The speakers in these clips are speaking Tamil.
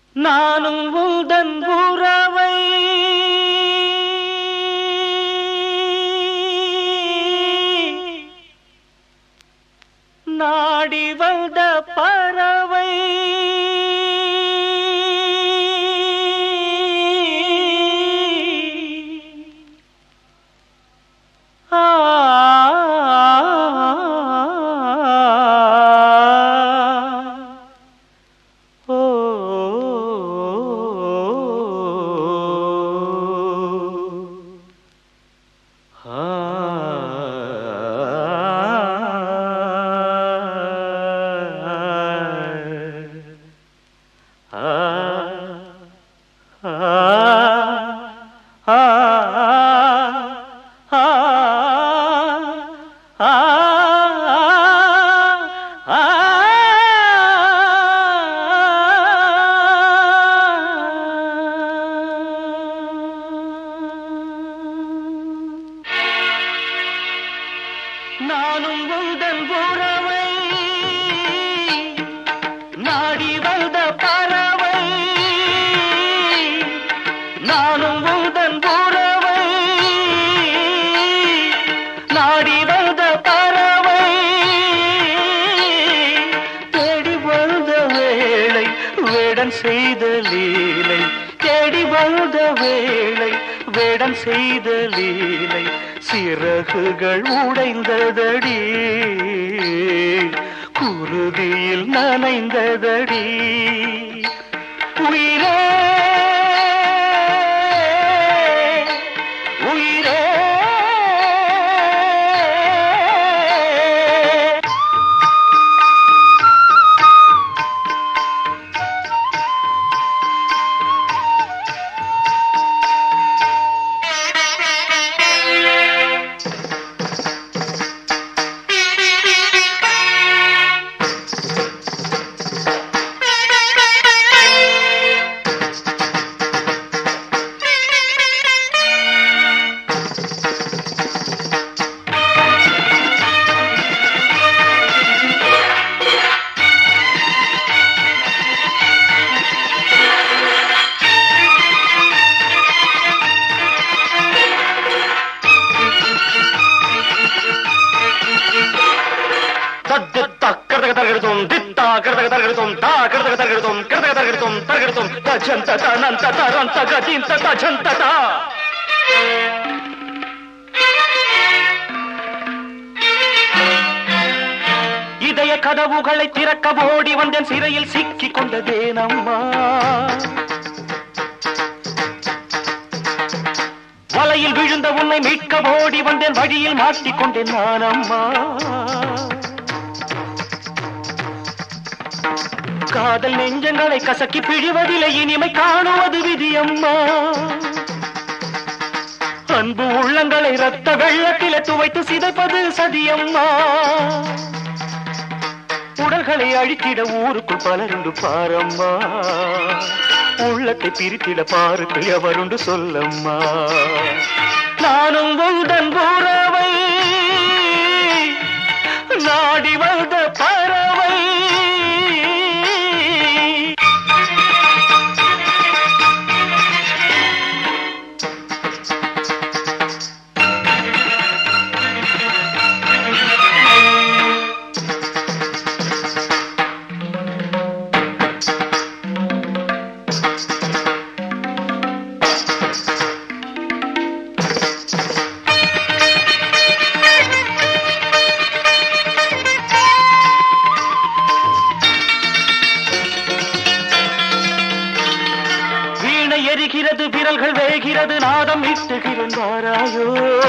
நானும் உந்தன் உறவை நாடி வந்த பறவை ஆ ஓ நானும் உந்தன் உறவை நாடி வந்த பறவை நானும் உந்தன் உறவை நாடி வந்த பறவை தேடி வந்த வேளை வேடன் செய்த லீலை தேடி வந்த வேளை வேடன் செய்த லீலை சிறகுகள் உடைந்ததடி குருதியில் நனைந்ததடி உயிரே உயிரே தத்தித்தா கிருதக தர்கிருத்தும் தித்தா கிருதக தர்கிருத்தும் தா கிருதக தர்கிருத்தும் கிருதக தர்கிருத்தும் தர்கிருத்தும் தஜந்த தனந்த தரந்த கதிந்த தஜந்த தா இதய கதவுகளை திறக்க ஓடி வந்தேன் சிறையில் சிக்கிக் கொண்டதேனம்மா வலையில் விழுந்த உன்னை மீட்க ஓடி வந்தேன் வழியில் மாட்டிக்கொண்டேன் நான் அம்மா காதல் நெஞ்சங்களை கசக்கி பிழிவதில்லை இனிமை காணுவது விதியம்மா அன்பு உள்ளங்களை ரத்த வெள்ளத்திலே துவைத்து சிதைப்பது சதியம்மா உடல்களை அழித்திட ஊருக்குள் பலருண்டு பாரம்மா உள்ளத்தை பிரித்திட பாருக்கு எவருண்டு சொல்லம்மா நானும் உந்தன் உறவை நாடி வந்த பறவை வீணை எரிகிறது விரல்கள் வேகிறது நாதம் இட்டுகிறேன் வாராயோ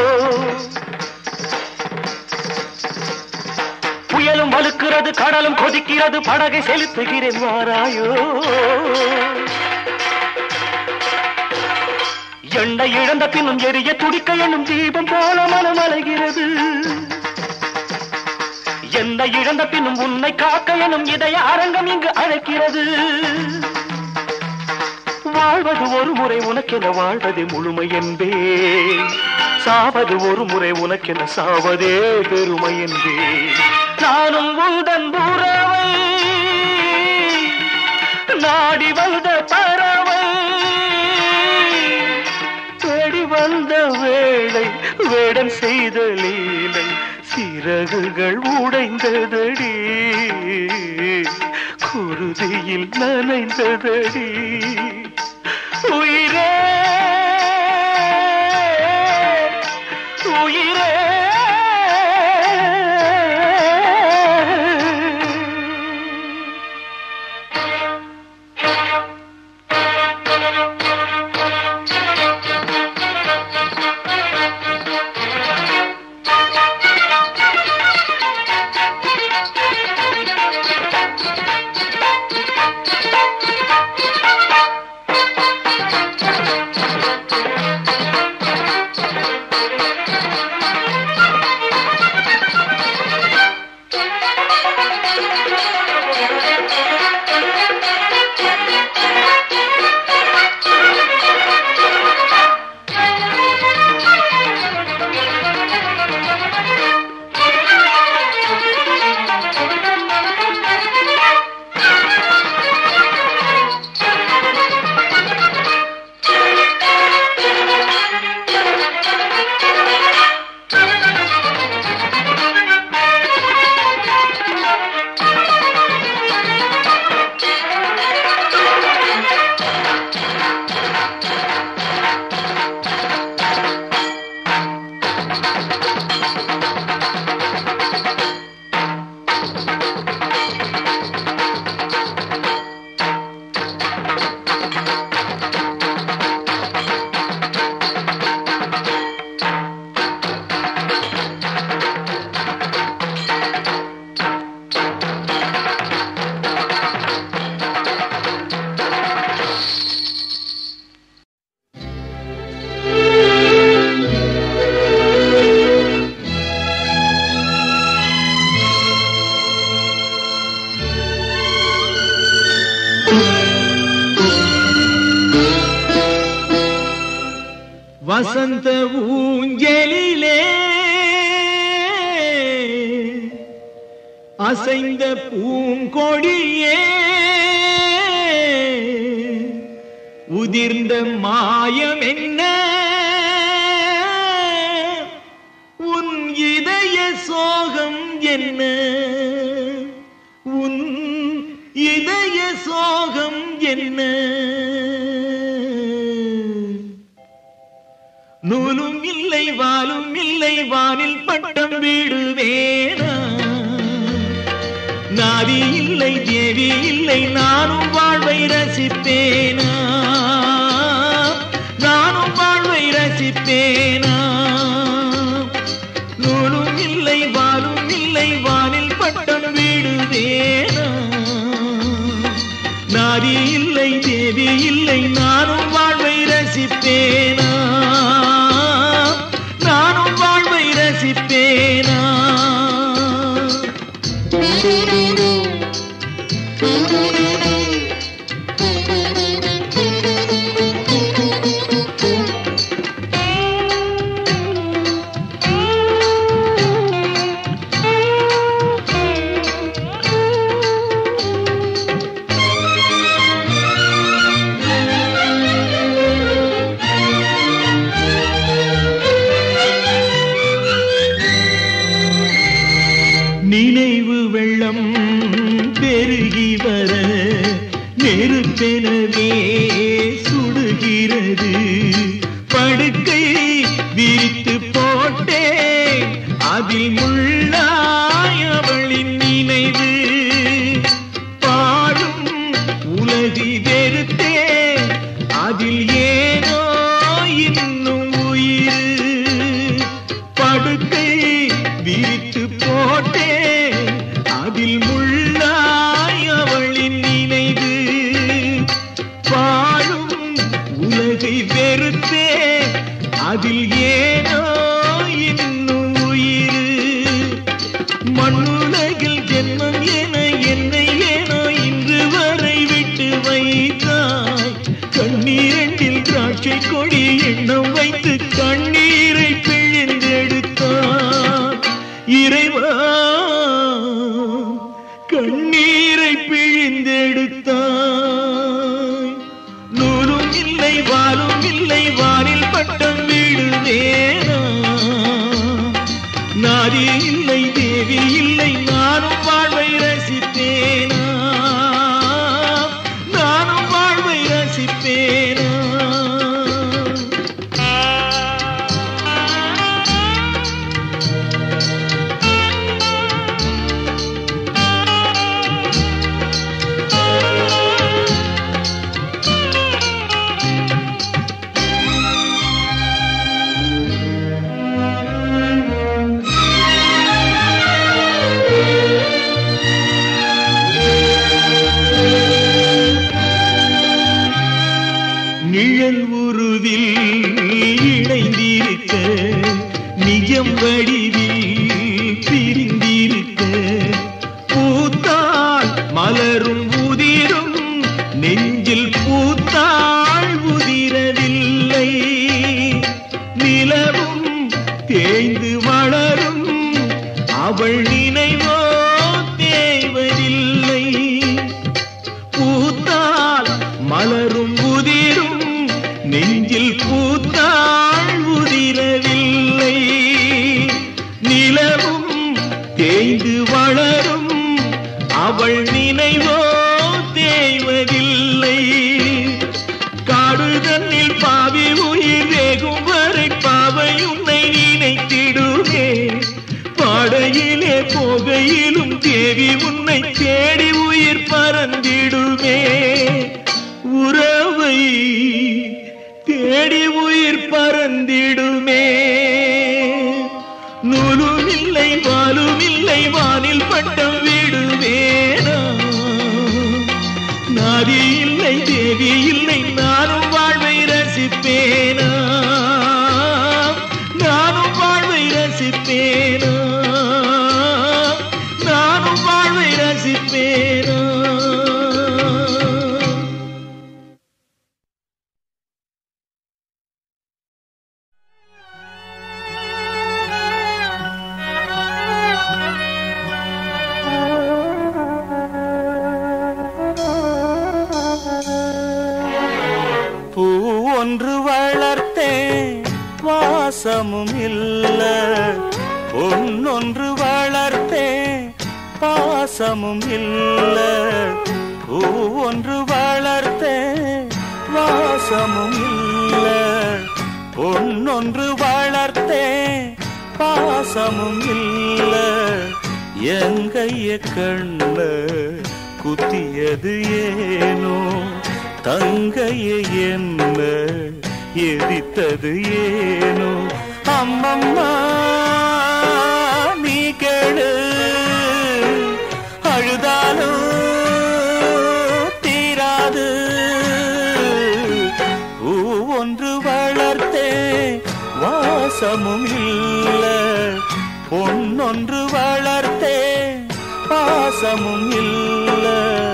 புயலும் வலுக்கிறது கடலும் கொதிக்கிறது படகை செலுத்துகிறேன் வாராயோ எண்ணெய் இழந்த பின்னும் எரிய துடிக்க எண்ணும் தீபம் போல மனம் அலைகிறது என்னை இழந்த பின்னும் உன்னை காக்க எனும் இதய அரங்கம் இங்கு அழைக்கிறது வாழ்வது ஒரு முறை உனக்கென வாழ்வதே முழுமை என்பே சாவது ஒரு முறை உனக்கென சாவதே பெருமை என்பே நானும் உந்தன் உறவை நாடி வந்த செய்த லீலை சிறகுகள் உடைந்ததடி குருதியில் நனைந்ததடி உயிரே உயிரே வசந்த ஊஞ்சலிலே அசைந்த பூங்கொடியே உதிர்ந்த மாயம் என்ன உன் இதய சோகம் என்ன உன் இதய சோகம் என்ன நூலும் இல்லை வாலும் இல்லை வானில் பட்டம் வீடுவேனா நாதி இல்லை தேவி இல்லை நானும் வாழ்வை ரசிப்பேனா நானும் வாழ்வை ரசிப்பேனா நூலும் இல்லை வாலும் இல்லை வானில் பட்டம் வீடுவேனா நாதி இல்லை தேவி இல்லை நானும் வாழ்வை ரசிப்பேனா நானும் வாழ்வை ரசிப்பேனா நினைவு வெள்ளம் பெருகி வர நெருப்பெனவே சுடுகிறது படுக்கை விரித்து போட்டே அதில் முள்ளாய் அவளின் நினைவு பாடும் உலகி வெறுத்தே அதில் ஏனோ இன்னும் உயிர் படுக்கை விரித்து போட்டே அதில் முள்ளாய் அவளின் நினைவு பாழும் உலகை வெறுத்தே அதில் ஏனோ இன்னும் உயிர் மண்ணுலகில் ஜென்மம் என என்னை ஏனோ இன்று வரை விட்டு வைத்தாய் கண்ணீரண்டில் திராட்சை கொடி எண்ணம் வைத்து கண்ணீரை பிழிந்தெடுத்தார் இறைவா கண்ணீரை பிழிந்தெடுத்தாய் நூலும் இல்லை வாலும் இல்லை வானில் பட்டம் வீடுவேனா நிழல் உருவில் இணைந்திருக்க நிஜம் வடிவில் பிரிந்திருக்க பூத்தாள் மலரும் உதிரும் நெஞ்சில் பூத்தாள் உதிரவில்லை நிலவும் தேய்ந்து வளரும் அவள் நினைவோ தேவதில்லை பூத்தால் மலரும் உதிரும் நெஞ்சில் பூத்தாள் உதிரவில்லை நிலவும் தேய்ந்து வளரும் அவள் நினைவோ தேய்வதில்லை காடு தன்னில் பாவி உயிர் வேகும் வரை பாவை உன்னை நினைத்திடுமே பாடையிலே போகையிலும் தேவி உன்னை தேடி உயிர் பறந்திடுமே உறவை தேடி உயிர் பறந்திடுமே நூலும் இல்லை வாலும் இல்லை வானில் பட்டம் விடுவேனா நாதி இல்லை தேவி இல்லை நானும் வாழ்வை ரசிப்பேனா நானும் வாழ்வை ரசிப்பேனா நானும் வாழ்வை ரசிப்பேனா பூ ஒன்று வளர்த்தேன் வாசமும் இல்ல பொன்னொன்று வளர்த்தேன் பாசமும் இல்ல பூ ஒன்று வளர்த்தேன் வாசமும் இல்ல பொன்னொன்று வளர்த்தேன் பாசமும் இல்ல எங்கைய கண்ண குத்தியது ஏனோ தங்கைய என்ன எதித்தது ஏனோ அம்மம்மா நீ கேளு அழுதாலும் தீராது பூ ஒன்று வளர்த்தே வாசமும் இல்ல பொன்னொன்று வளர்த்தே பாசமும் இல்ல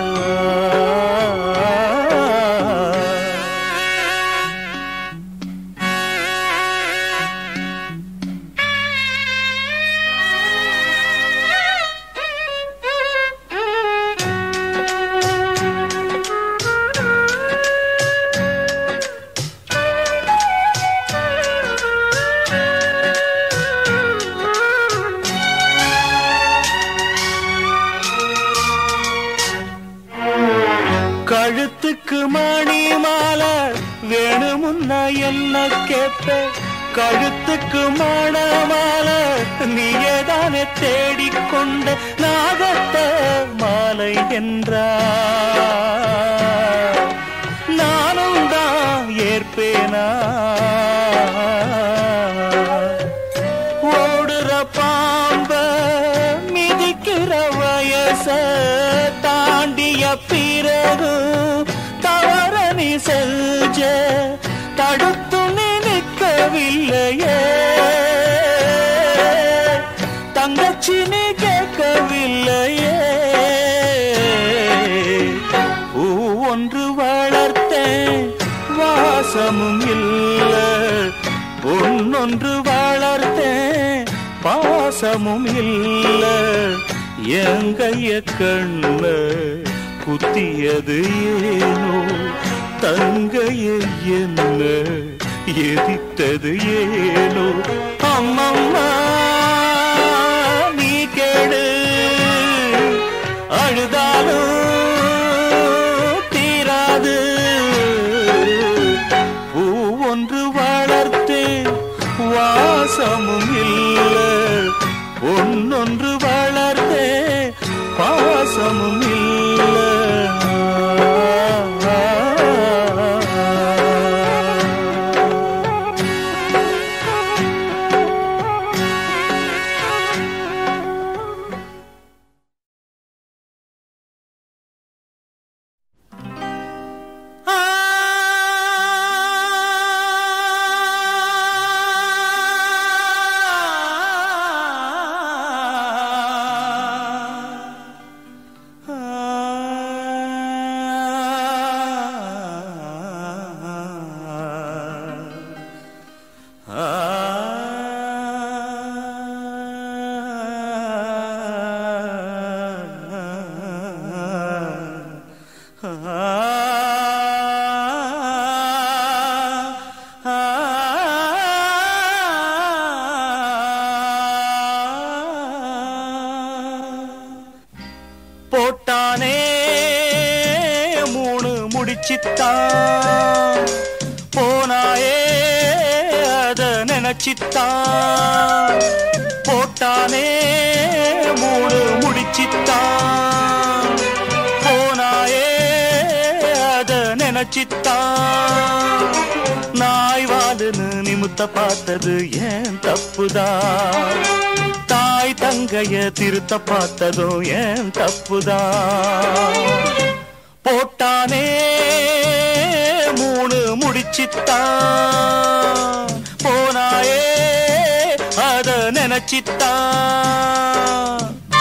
கழுத்துக்கு மணி மாலை வேணுமுன்னா என்ன கேட்ப கழுத்துக்கு மணமாலை நீயேதானே தேடிக்கொண்ட நாகத்த மாலை என்றா நானும் தான் ஏற்பேனா ஓடுற பாம்ப மிதிக்கிற வயச தாண்டிய பிறகு தவற நீ செல்ஜ தடுத்து நீ நிற்கவில்லையே தங்கச்சி நீ கேட்கவில்லையே பூ ஒன்று வளர்த்தேன் வாசமும் இல்ல பொன்னொன்று வளர்த்தேன் பாசமும் இல்ல எங்கைய கண்ண குத்தியது ஏனோ தங்கைய என்ன எதித்தது ஏனோ அம்மம்மா நீ கேடு அழுதாலும் தீராது பூ ஒன்று வளர்த்தே வாசமும் இல்ல பொன்னொன்று வளர்த்தே பாசமும் முடிச்சித்தான் போனாயே அத நினைச்சித்தான் போட்டானே மூணு முடிச்சித்தான் போனாயே அத நினைச்சித்தான் நாய் வாலுன்னு நிமித்த பார்த்தது ஏன் தப்புதான் தாய் தங்கைய திருத்த பார்த்ததும் ஏன் தப்புதான் போட்டானே மூணு முடிச்சித்தான் போனாயே அத நினைச்சித்தான்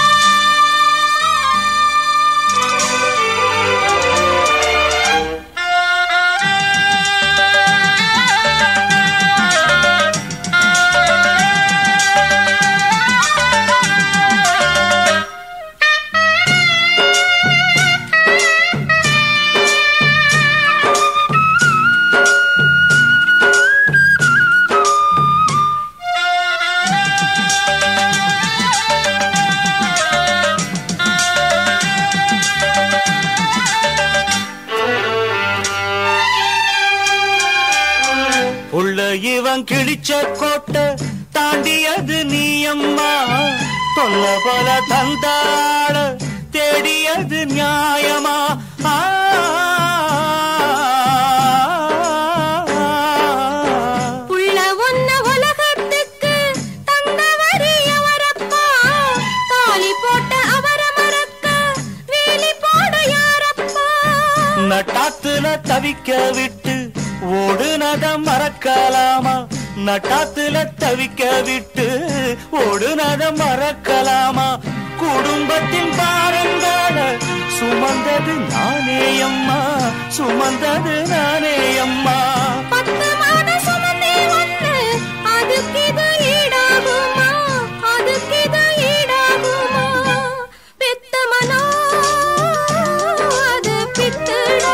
உள்ள இவன் கிழிச்ச கோட்டை தாண்டியது நீயம்மா தொல்ல பல தந்தாள தேடியது நியாயமா ஆ. புள்ள ஒன்ன உலகத்துக்கு தந்தவரு எவரப்பா தாலி போட்ட அவர மறக்க வேலி போட யாரப்பா நட்டாத்துல தவிக்க விட்டு ஓடுனத மறக்கலாமா நட்டாத்துல தவிக்க விட்டு ஓடுனத மறக்கலாமா குடும்பத்தின் பாரங்கள சுமந்தது நானே அம்மா சுமந்தது நானே அம்மா பத்து மாத சுமந்தே ஒண்ணு அதுக்கு இது ஈடாகுமா அதுக்கு இது ஈடாகுமா பெத்த மனோ அது பித்துடா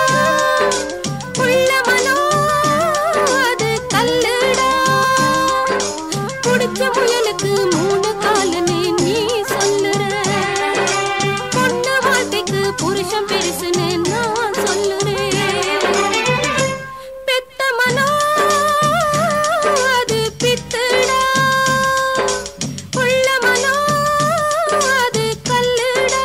உள்ள மனோ அது கல்லுடா குடிச்ச முயலுக்கு மூணு காலுன்னு நீ சொல்லுற பொண்ணு வாழ்க்கைக்கு புருஷன் பெருசுன்னு நான் சொல்லுறேன் பெத்த மனோ அது பித்துடா உள்ள மனோ அது கல்லுடா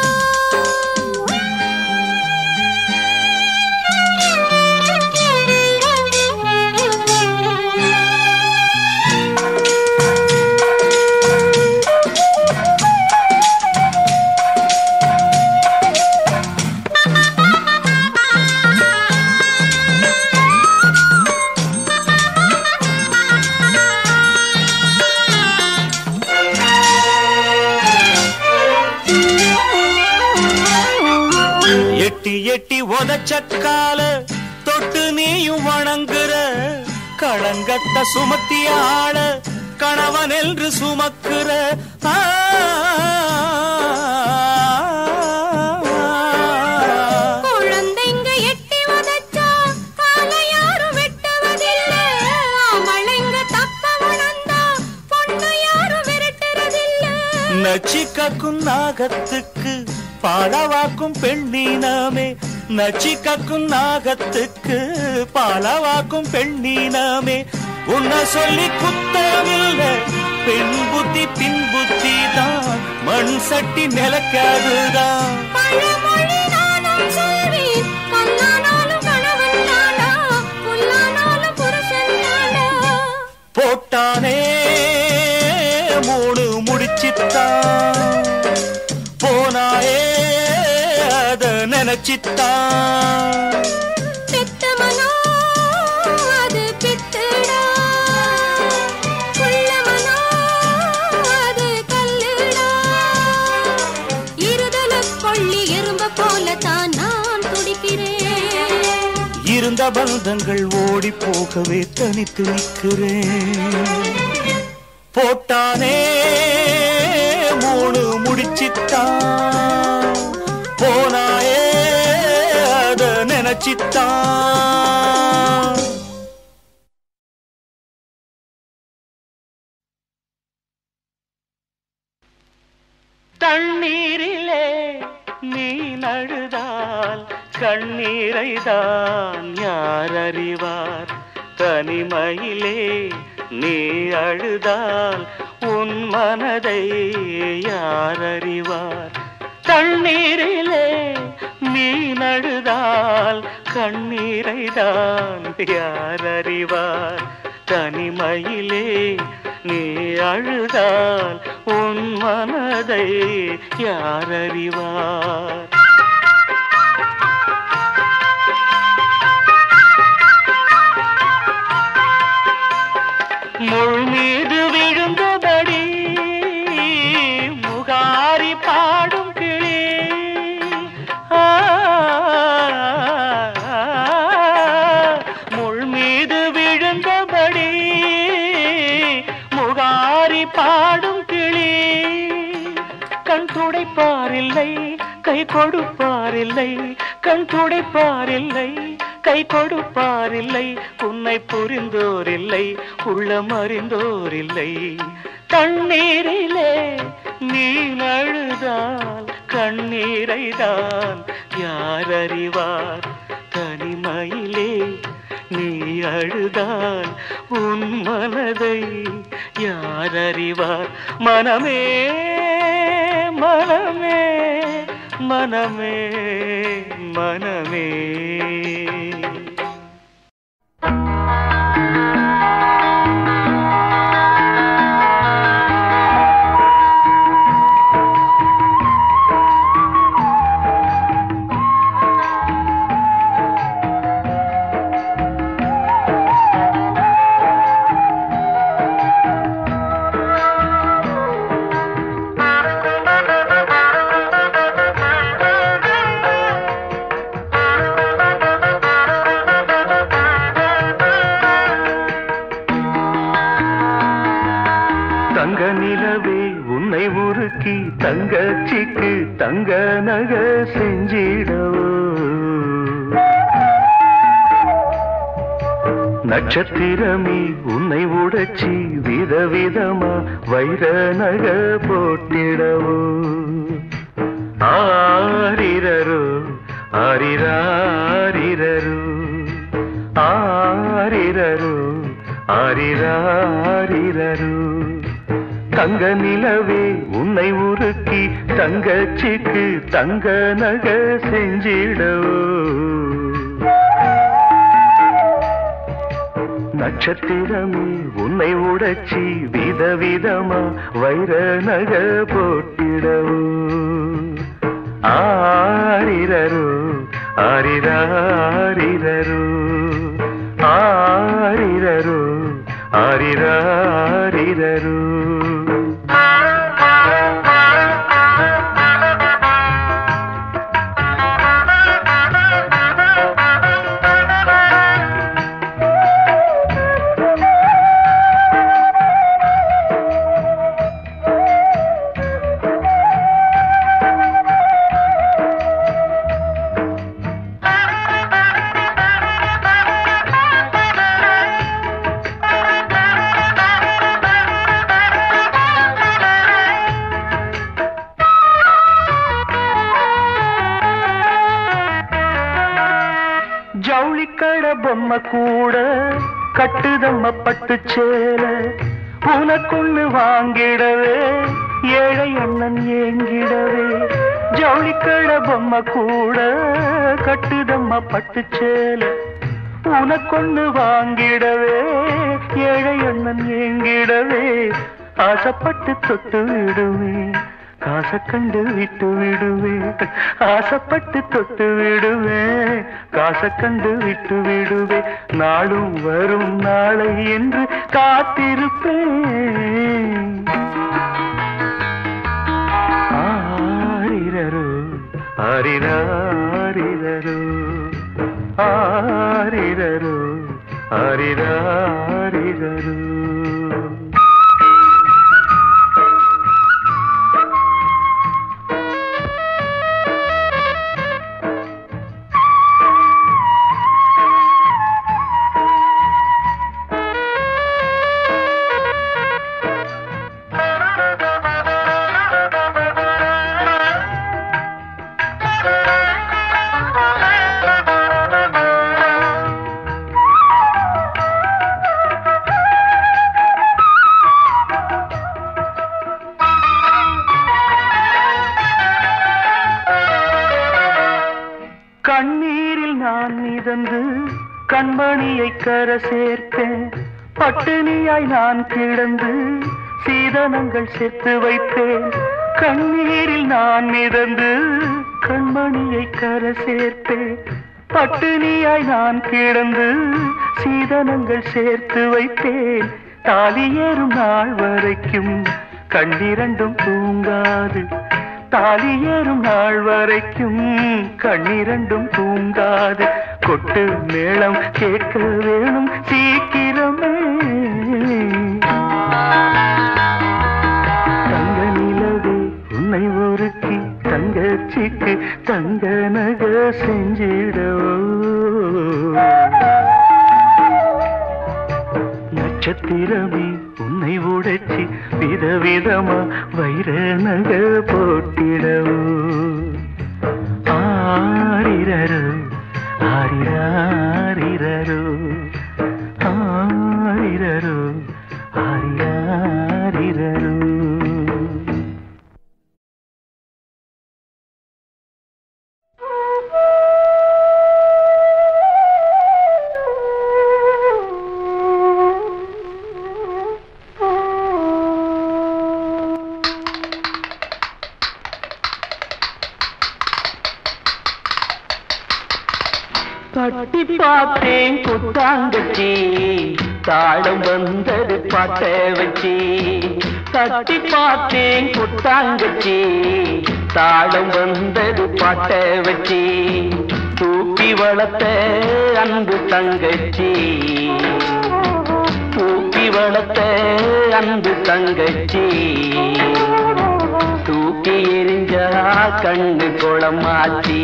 எட்டி எட்டி உதச்சக்கால தொட்டு நீயும் வணங்குற களங்கத்த சுமத்திய ஆள கணவன் என்று சுமக்குற ஆ. குழந்தைங்க எட்டி உதைச்சா காலை யாரும் வெட்டுவதில்ல அவளைங்க தப்ப உணர்ந்தா பொண்ணு யாரும் விரட்டுறதில்ல நச்சிக்கக்கும் நாகத்துக்கு பாலவாக்கும் பெண்ணீனமே நச்சிக்கக்கும் நாகத்துக்கு பாலவாக்கும் பெண்ணீனமே உன்னை சொல்லி குத்தமில்ல பெண் புத்தி பின் புத்தி தான் மண் சட்டி நிலக்காதுதான் பழமொழி நானும் சொல்வேன் கல்லானாலும் கணவன் தானா புல்லானாலும் புருஷன் தானா போட்டானே மூணு முடிச்சித்தான் போனாயே அத நினைச்சித்தான் பெத்த மனோ அது பித்துடா புள்ள மனோ அது கல்லுடா இருதல கொள்ளி எறும்ப போல தான் நான் துடிக்கிறேன் இருந்த பந்தங்கள் ஓடி போகவே தனித்து நிற்கிறேன் போட்டானே மூணு முடிச்சித்தான் போனாயே அத நினைச்சித்தான் தண்ணீரிலே நீ நழுதால் கண்ணீரை தான் யார் அறிவார் தனிமையிலே நீ அழுதால் உன் மனதை யார் அறிவார் தண்ணீரிலே மீன் அழுதால் கண்ணீரை தான் யார் அறிவார் தனிமையிலே நீ அழுதால் உன் மனதை யார் அறிவார் முள் மீது விழுந்தபடி முகாரி பாடும் கிளி ஆ, முள் மீது விழுந்தபடி முகாரி பாடும் கிளி கண் துடைப்பாரில்லை கை கொடுப்பாரில்லை கண் துடைப்பாரில்லை கை கொடுப்பாரில்லை உன்னை புரிந்தோரில்லை உள்ளம் அறிந்தோரில்லை தண்ணீரிலே நீ அழுதால் கண்ணீரை தான் யார் அறிவார் தனிமையிலே நீ அழுதால் உன் மனதை யார் அறிவார் மனமே மனமே மனமே மனமே தங்க நிலவே உன்னை உருக்கி தங்கச்சிக்கு தங்க நக செஞ்சிடவோ நட்சத்திரமே உன்னை உடைச்சி விதவிதமா வைர நக போட்டிடவோ ஆரிரரு ஆரிராரிரரு ஆரிரரு ஆரிராரிரரு தங்க நிலவே உன்னை உருக்கி தங்கச்சிக்கு தங்க நக செஞ்சிடவோ நட்சத்திரமே உன்னை உடைச்சி விதவிதமா வைர நக போட்டிடவோ ஆரிரரு ஆரிராரிரரு ஆரிரரு ஆரிராரிரரு ஜவுளிக்கட பொம்மை கூட கட்டுதம்ம பட்டு சேல உனக்குன்னு வாங்கிடவே ஏழை அண்ணன் ஏங்கிடவே ஜவுளிக்கட பொம்மை கூட கட்டுதம்ம பட்டு சேல உனக்கொன்னு வாங்கிடவே ஏழை அண்ணன் ஏங்கிடவே ஆசைப்பட்டு தொட்டு விடுவேன் காசை கண்டு விட்டு விடுவேன் ஆசைப்பட்டு தொட்டு விடுவேன் காசை கண்டு விட்டு விடுவேன் நாளும் வரும் நாளை என்று காத்திருப்பேன் ஆரிரரு ஆரிராரிரரு ஆரிரரு ஆரிராரிரரு கண்மணியை கர சேர்த்தேன் பட்டினியாய் நான் கிடந்து சீதனங்கள் சேர்த்து வைத்தேன் கண்ணீரில் நான் மிதந்து கண்மணியை கர சேர்த்தேன் பட்டினியாய் நான் கிடந்து சீதனங்கள் சேர்த்து வைத்தேன் தாலி ஏறும் நாள் வரைக்கும் கண்ணிரண்டும் தூங்காது தாலி ஏறும் நாள் வரைக்கும் கண்ணிரண்டும் தூங்காது கொட்டு மேளம் கேட்க வேணும் சீக்கிரமே தங்க நிலவே உன்னை ஒருத்தி தங்கச்சிக்கு தங்க நக செஞ்சிடவோ நட்சத்திரமே உன்னை உடைச்சி விதவிதமா வைர நக போட்டிடவோ ஆரிரரோ ஆரிராரிரரோ ஆரிரரோ ஆரிராரிரரோ தட்டி பார்த்தேன் புத்தாங்கச்சி தாளம் வந்தது பாட்ட வச்சி தட்டி பார்த்தேன் புத்தாங்கச்சி தாளம் வந்தது பாட்ட வச்சி தூக்கி வளர்த்த அன்பு தங்கச்சி தூக்கி வளர்த்த அன்பு தங்கச்சி தூக்கி எரிஞ்சா கண்ணு குளமாச்சி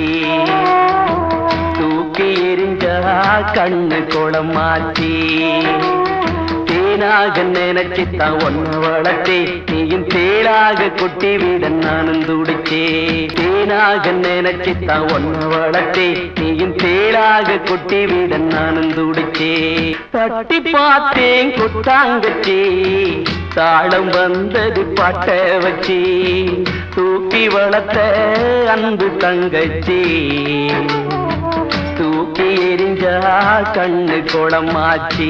தூக்கி எரிஞ்சா கண்ணு குளமாச்சி தேனாக நினைச்சுத்தான் ஒன்ன வளர்த்தே நீயும் தேளாக கொட்டி விட நானும் துடிச்சே தேனாக நினைச்சுத்தான் ஒன்ன வளர்த்தே நீயும் தேளாக கொட்டி விட நானும் துடிச்சே தட்டி பார்த்தேன் குத்தாங்கச்சி தாளம் வந்தது பாட்ட வச்சி தூக்கி வளர்த்த அன்பு தங்கச்சி தூக்கி எரிஞ்சா கண்ணு குளமாச்சி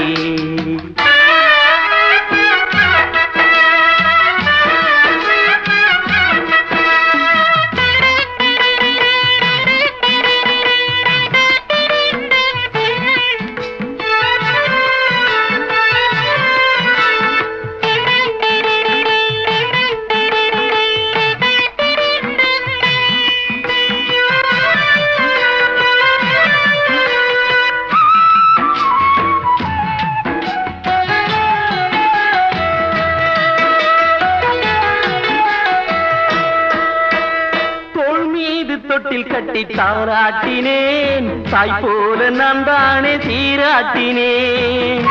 தோள் மீது தொட்டில் கட்டி தாராட்டினேன் தாய் போல நான் தானே சீராட்டினேன்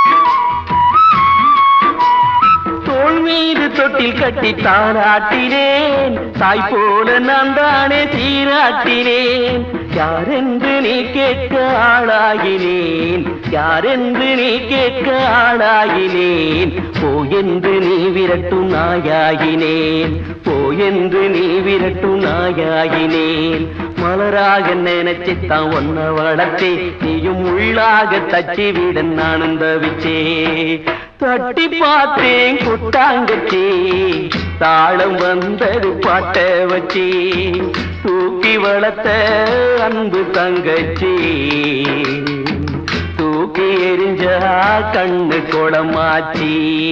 தோள் மீது தொட்டில் கட்டி தாராட்டினேன் தாய் போல நான் தானே சீராட்டினேன் யாரென்று நீ கேட்க ஆளாகினேன் யாரென்று நீ கேட்க ஆளாகினேன் போ என்று நீ விரட்டும் நாயாகினேன் போ என்று நீ விரட்டும் நாயாகினேன் மலராக நினைச்சுத்தான் ஒன்ன வளர்த்தே நீயும் உள்ளாக தச்சி விட நானும் தவிச்சே தட்டி பார்த்தேன் குட்டாங்கச்சி தாளம் வந்தது பாட்ட வச்சி தூக்கி வளர்த்த அன்பு தங்கச்சி தூக்கி எரிஞ்சா கண்ணு குளமாச்சி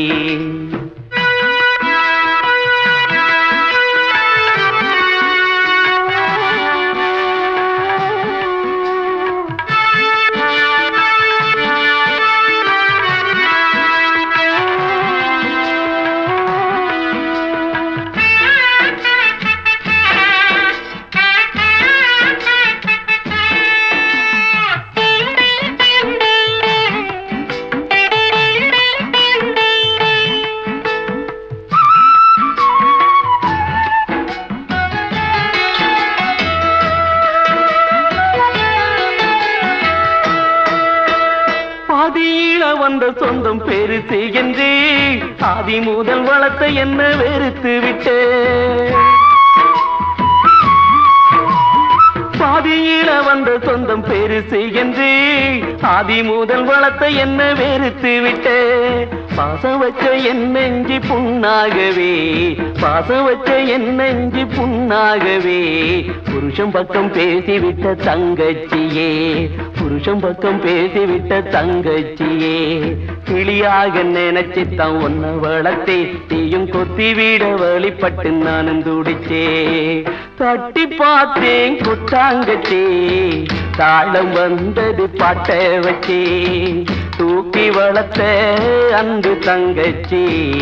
பாதியில வந்த சொந்தம் பெருசு என்று ஆதி முதல் வளர்த்த என்ன வெறுத்து விட்டு பாதியில வந்த சொந்தம் பெருசு என்று ஆதி முதல் வளர்த்த என்ன வெறுத்து விட்ட பாசம் வச்ச என் நெஞ்சு புண்ணாகவே பாசம் வச்ச என் நெஞ்சு புண்ணாகவே புருஷன் பக்கம் பேசிவிட்ட தங்கச்சியே புருஷன் பக்கம் பேசிவிட்ட தங்கச்சியே கிளியாக நினைச்சுத்தான் ஒன்ன வளர்த்தே தீயும் கொத்தி விட வழிபட்டு நானும் துடிச்சே தட்டி பார்த்தேன் குத்தாங்கச்சே தாளம் வந்தது பாட்ட வச்சே தூக்கி வளர்த்த அன்பு தங்கச்சி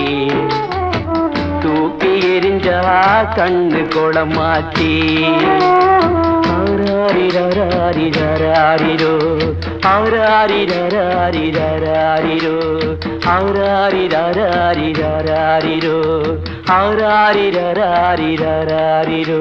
தூக்கி எரிஞ்சா கண்ணு குளமாச்சி ஆராரிரராரிரராரிரோ ஆராரிரராரிரராரிரோ ஆராரிரராரிரராரிரோ ஆராரிரராரிரராரிரோ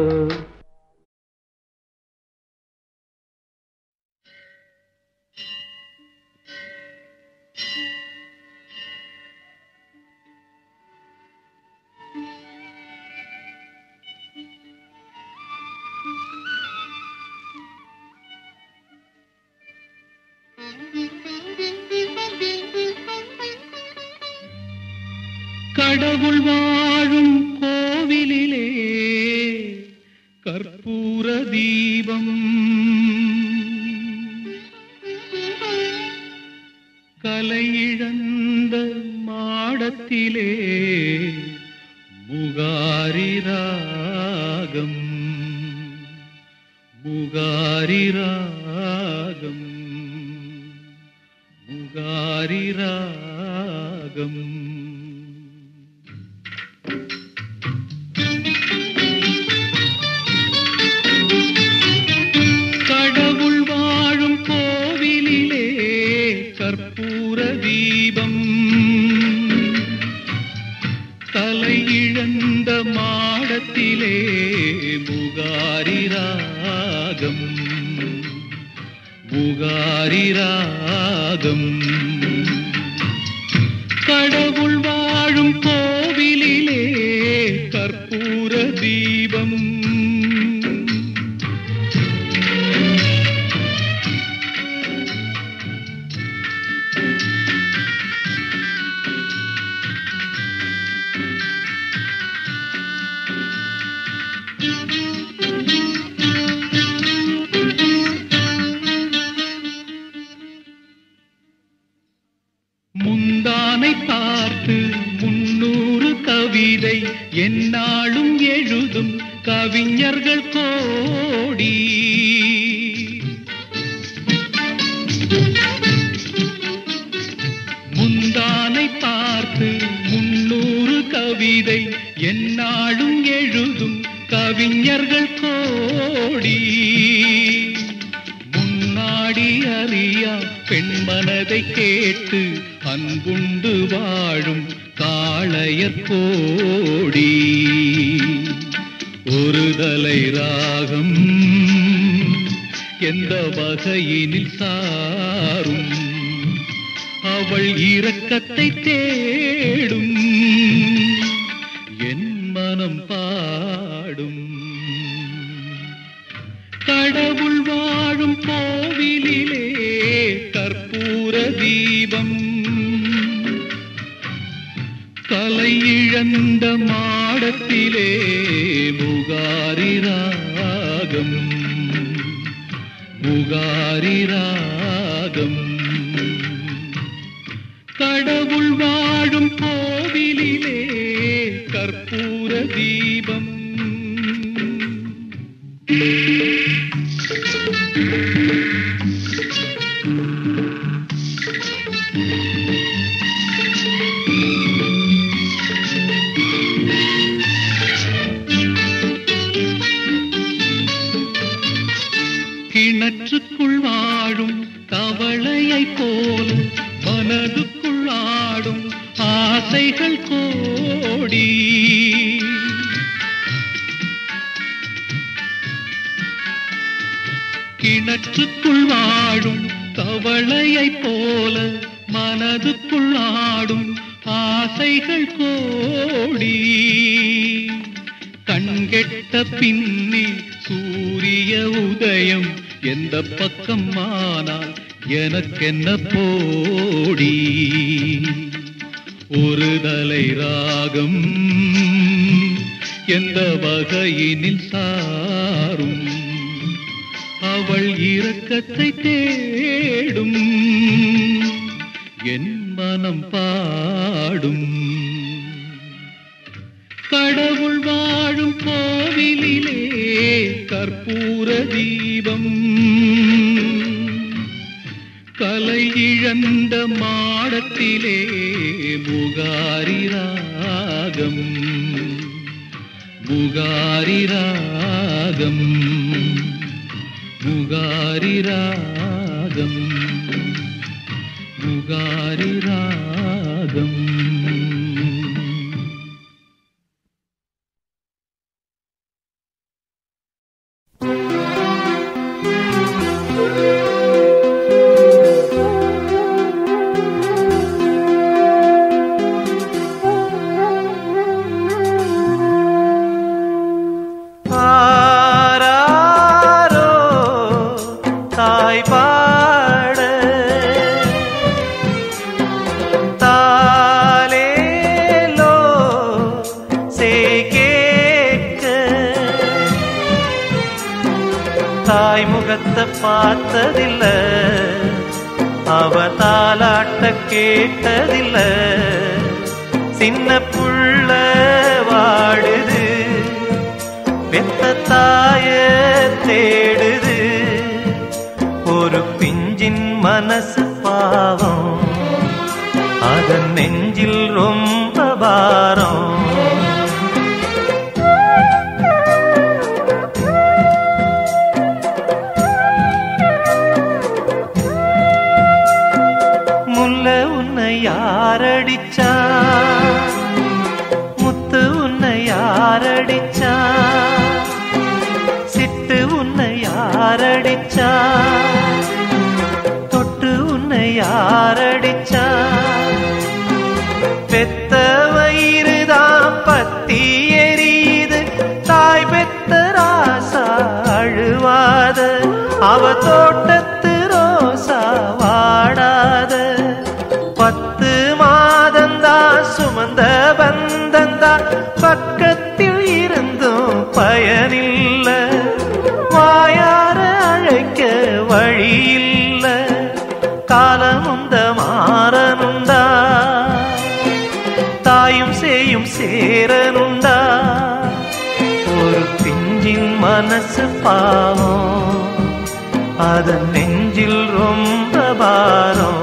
கடவுள் வாழும் கோவிலிலே கற்பூர தீபம் கலை இழந்த மாடத்திலே முகாரி ராகம் முகாரி ராகம் முகாரி ராகம் கடவுள் வாழும் கோவிலிலே கற்பூர தீபம் தலை இழந்த மாடத்திலே முகாரி ராகம் முகாரி ராகம் கடவுள் வாழும் கோவிலிலே கற்பூர தீபம் முந்தானை பார்த்து முன்னூறு கவிதை எந்நாளும் எழுதும் கவிஞர்கள் கோடி முந்தானை பார்த்து முன்னூறு கவிதை எந்நாளும் எழுதும் கவிஞர்கள் கோடி முன்னாடி அறியா பெண் மனதை கேட்டு அன்புண்டு வாழும் காளையர் கோடி ஒரு தலை ராகம் எந்த வகையினில் சாரும் அவள் இரக்கத்தை தேடும் என் மனம் பாடும் கடவுள் வாழும் கோவிலிலே கற்பூர தீபம் கலை இழந்த மாடத்திலே முகாரி ராகம் முகாரி ராகம் கடவுள் வாழும் கோவிலிலே கற்பூர தீபம் கிணற்றுக்குள் வாழும் தவளையைப் போல மனதுக்குள் ஆடும் ஆசைகள் கோடி கிணற்றுக்குள் வாழும் தவளையைப் போல மனதுக்குள் ஆடும் ஆசைகள் கோடி கண்கெட்ட பின்னே சூரிய சூரிய உதயம் எந்த பக்கம் ஆனால் எனக்கென்ன போடி ஒரு தலை ராகம் எந்த வகையினில் சாரும் அவள் இரக்கத்தை தேடும் என் மனம் பாடும் கடவுள் வாழும் கோவிலிலே கற்பூர தீபம் கலை இழந்த மாடத்திலே முகாரி ராகம் முகாரி ராகம் முகாரி ராகம் முகாரி ராகம் ஆராரோ தாய் பாட தாலேலோ சே கேட்க தாய் முகத்தை பார்த்ததில்ல அவ தாலாட்ட கேட்டதில்ல சின்ன புள்ள வாடுது பெத்த தாய தேடுது ஒரு பிஞ்சின் மனசு பாவம் அதன் நெஞ்சில் ரொம்ப பாரம் முல்ல உன்னை யாரடிச்சா முத்து உன்னை யாரடிச்சா சிட்டு உன்னை யாரடிச்சா தொட்டு உன்னை யாரடிச்சா பெத்த வயிறுதான் பத்தி எரியுது தாய் பெத்த ராசா அழுவாத அவ தோட்டத்து ரோசா வாடாத பத்து மாதந்தா சுமந்த பந்தந்தா பக்கத்தில் இருந்தும் பயனில்ல வாயார அழைக்க வழியில்ல காலமுந்த மாறனுண்டா தாயும் சேயும் சேரனுண்டா ஒரு பிஞ்சின் மனசு பாவம் அதன் நெஞ்சில் ரொம்ப பாரம்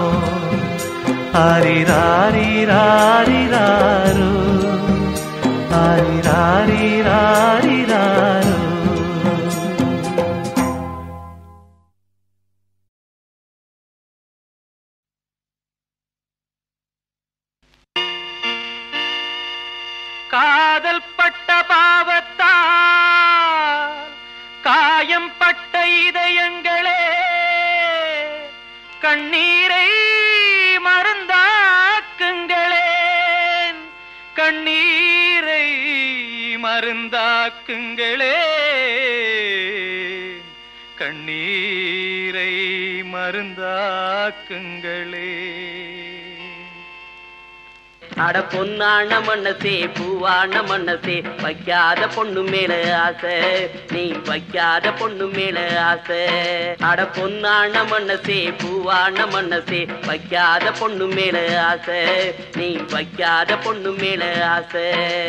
ஆரிராரிராரிராரோ ஆரிராரிராரிராரோ காதல் பட்ட பாவத்தால் காயம் பட்ட இதயங்களே கண்ணீரை மருந்தாக்குங்களேன் கண்ணீரை மருந்தாக்குங்களே கண்ணீரை மருந்தாக்குங்களே அட பொன்னான மனசே பூவான மனசே வைக்காத பொண்ணு மேல ஆசை நீ வைக்காத பொண்ணு மேல ஆசை அட பொன்னான மனசே பூவான மனசே வைக்காத பொண்ணு மேல ஆசை நீ வைக்காத பொண்ணு மேல ஆசை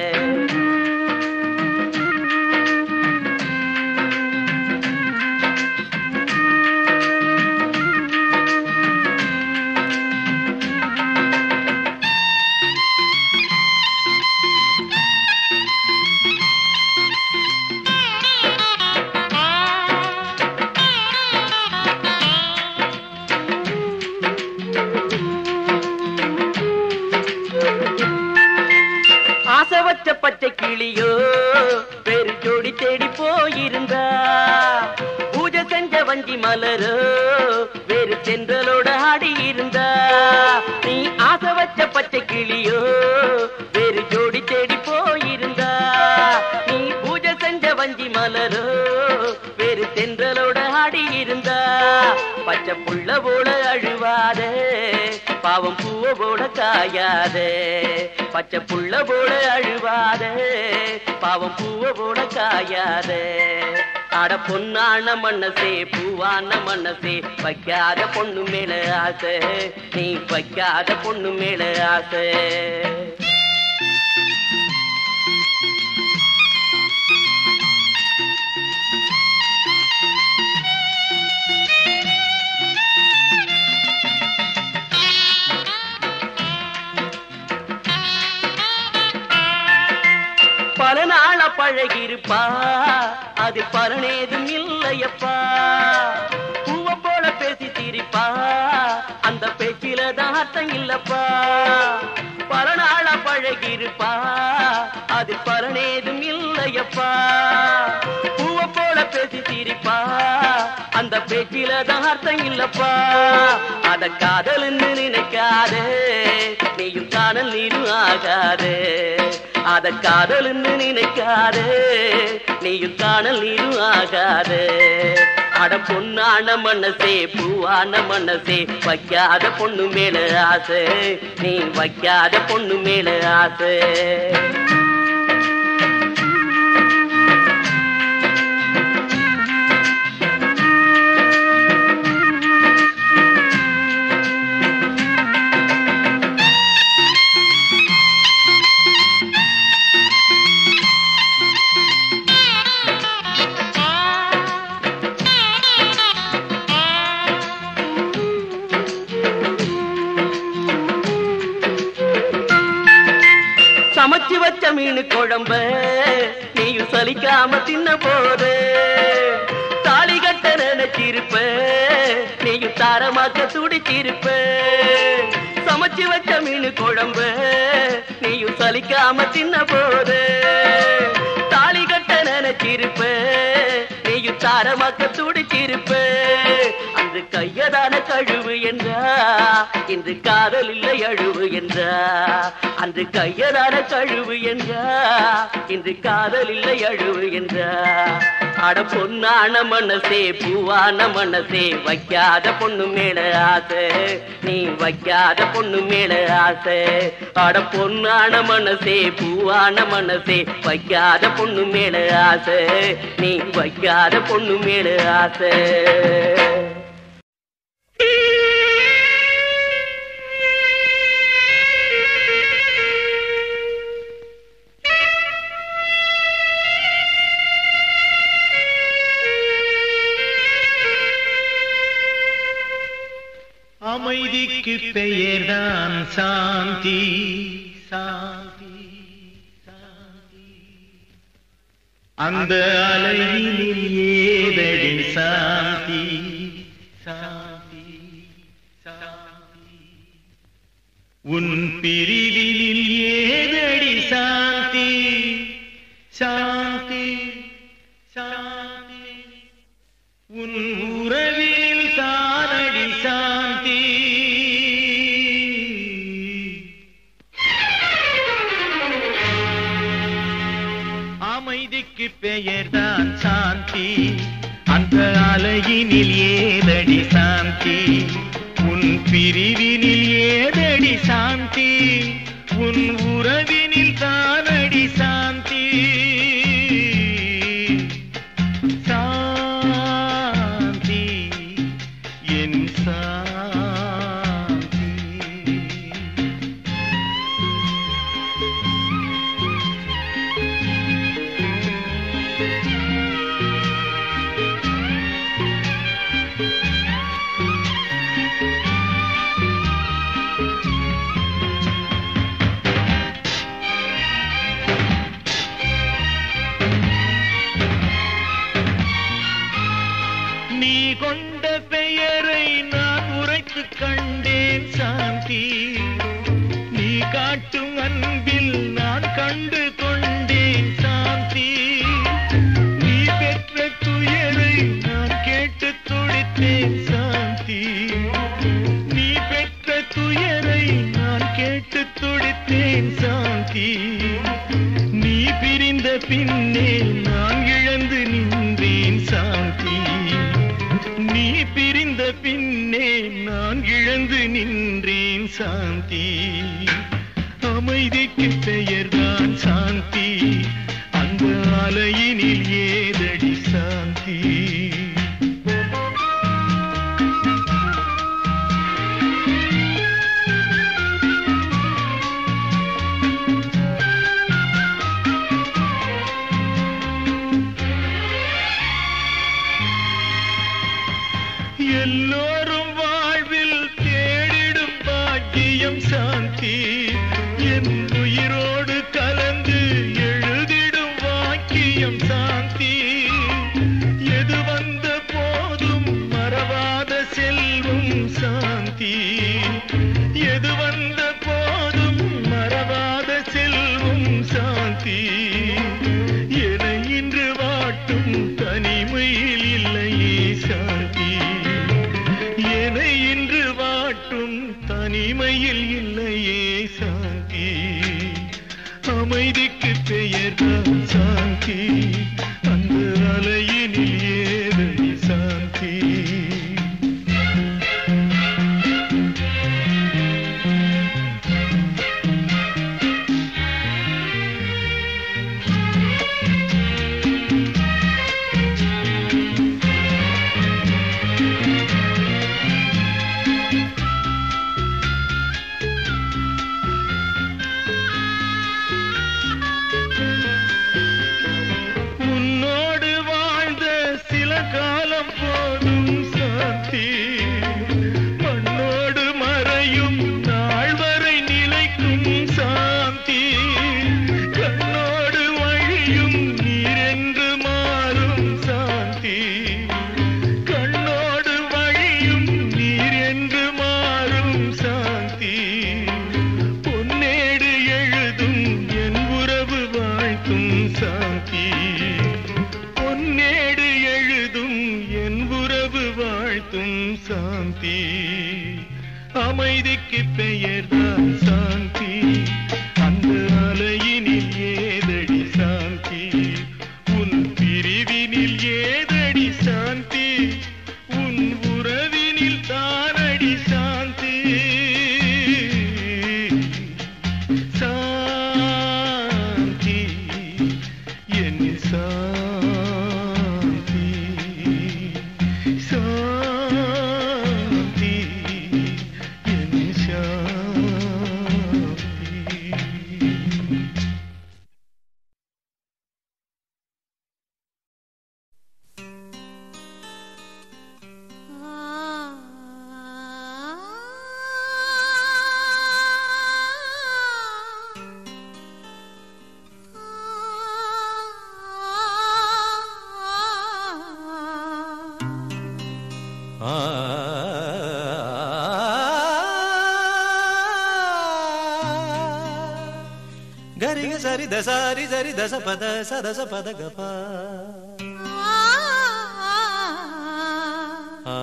ஆசை வச்ச பச்சை கிளியோ பெரு ஜோடி தேடி போயிருந்தா பூஜை செஞ்ச வஞ்சி மலரோ வேறு சென்றலோட ஆடி இருந்தா நீ ஆசை வச்ச பச்சை கிளியோ வேறு ஜோடி தேடி போயிருந்தா நீ பூஜை செஞ்ச வஞ்சி மலரோ வேறு பச்சை புள்ள போல அழுவாதே பாவம் பூவ போல காயாதே பச்சை புள்ள போல அழுவாதே பாவம் பூவ போல காயாதே அட பொன்னான மனசே பூவான மனசே வைக்காத பொண்ணு மேல ஆசை நீ வைக்காத பொண்ணு மேல ஆசை பல நாள பழகிருப்பா அது பலனேதும் இல்லையப்பா பூவ போல பேசி சிரிப்பா அந்த பேச்சில தான் அர்த்தம் இல்லப்பா பல நாள பழகிருப்பா அது பலனேதும் இல்லையப்பா பூவ போல பேசி சிரிப்பா அந்த பேச்சில தான் அர்த்தம் இல்லப்பா அத காதல்னு நினைக்காதே நீயும் காணல் நீரும் ஆகாதே அத காதல்னு நினைக்காதே நீயும் காணல் நீரும் ஆகாதே அட பொன்னான மனசே பூவான மனசே வைக்காத பொண்ணு மேல ஆசை நீ வைக்காத பொண்ணு மேல ஆசை சமைச்சு வச்ச மீன் குழம்ப நீயும் சலிக்காம தின்ன போது தாலி கட்ட நினைச்சிருப்ப நீயும் தாரமாக்க துடிச்சிருப்ப சமைச்சு வச்ச மீன் குழம்ப நீயும் சலிக்காம தின்ன போது தாலி கட்ட நினைச்சிருப்ப நீயும் தாரமாக்க துடிச்சிருப்ப அந்த கையதான கழுவு என்றா இந்த காதல் இல்லை அழுவு என்றா அந்த கையதான கழுவு என்றா இந்த காதல் இல்லை அழுவு என்றா அட பொன்னான மனசே பூவான மனசே வைக்காத பொண்ணு மேல ஆசை நீ வைக்காத பொண்ணு மேல ஆசை அட பொன்னான மனசே பூவான மனசே வைக்காத பொண்ணு மேல ஆசை நீ வைக்காத பொண்ணு மேல ஆசை அமைதிக்கு பெயர்தான் சாந்தி சாந்தி சாந்தி அந்த அலையினில் ஏதடி சாந்தி சாந்தி சாந்தி உன் பிரிவினில் ஏதடி சாந்தி சாந்தி சாந்தி உன் உறவில் தானடி சாந்தி அமைதிக்கு பெயர்தான் சாந்தி அந்த அலையினில் ஏதடி சாந்தி உன் பிரிவினில் ஏதடி சாந்தி உன் உறவினில் தானடி சாந்தி சாந்தி என் சாந்தி நீ கொண்ட பெயரை நான் உரைத்து கண்டேன் சாந்தி நீ காட்டும் அன்பில் நான் கண்டு கொண்டேன் சாந்தி நீ பெற்ற துயரை நான் கேட்டு துடித்தேன் சாந்தி நீ பெற்ற துயரை நான் கேட்டு துடித்தேன் சாந்தி நீ பிரிந்த பின்னே நான் இழந்து நின்றேன் சாந்தி நீ பிரிந்த பின் நான் இழந்து நின்றேன் சாந்தி அமைதிக்கு பெயர்தான் சாந்தி அந்த அலையினில் ஏதடி சாந்தி எல்லோரும் வாழ்வில் தேடிடும் பாக்கியம் சாந்தி என் உயிரோடு கலந்து எழுதிடும் வாக்கியம் சாந்தி எது வந்த போதும் மறவாத செல்வம் சாந்தி எது வந்த போதும் மறவாத செல்வம் சாந்தி என இன்று வாட்டும் தனிமையில் இல்லையே சாந்தி என இன்று வாட்டும் தனிமையில் இல்லையே சாந்தி அமைதிக்கு பெயர்தான் சாந்தி அந்த அலையினில் ஏதடி சாந்தி உன்னோடு வாழ்ந்த சில காலம் போதும் சாந்தி மண்ணோடு மறையும் நாள் வரை நிலைக்கும் சாந்தி கண்ணோடு வழியும் நீரென்று மாறும் சாந்தி கண்ணோடு வழியும் நீரென்று மாறும் சாந்தி பொன்னேடு எழுதும் என் உறவு வாழ்த்தும் சாந்தி பொன்னேடு எழுதும் என் உறவு வாழ்த்தும் சாந்தி அமைதிக்கு பெயர்தான் சாந்தி அந்த அலையினில் ஏதடி சாந்தி உன் பிரிவினில் ஏதடி சாந்தி உன் உறவினில் தானடி சாந்தி சாந்தி என் சாந்தி சாந்தி என் சாந்தி గరిగ సరి దసారి సరి దశ పద సదస పద గప ఆ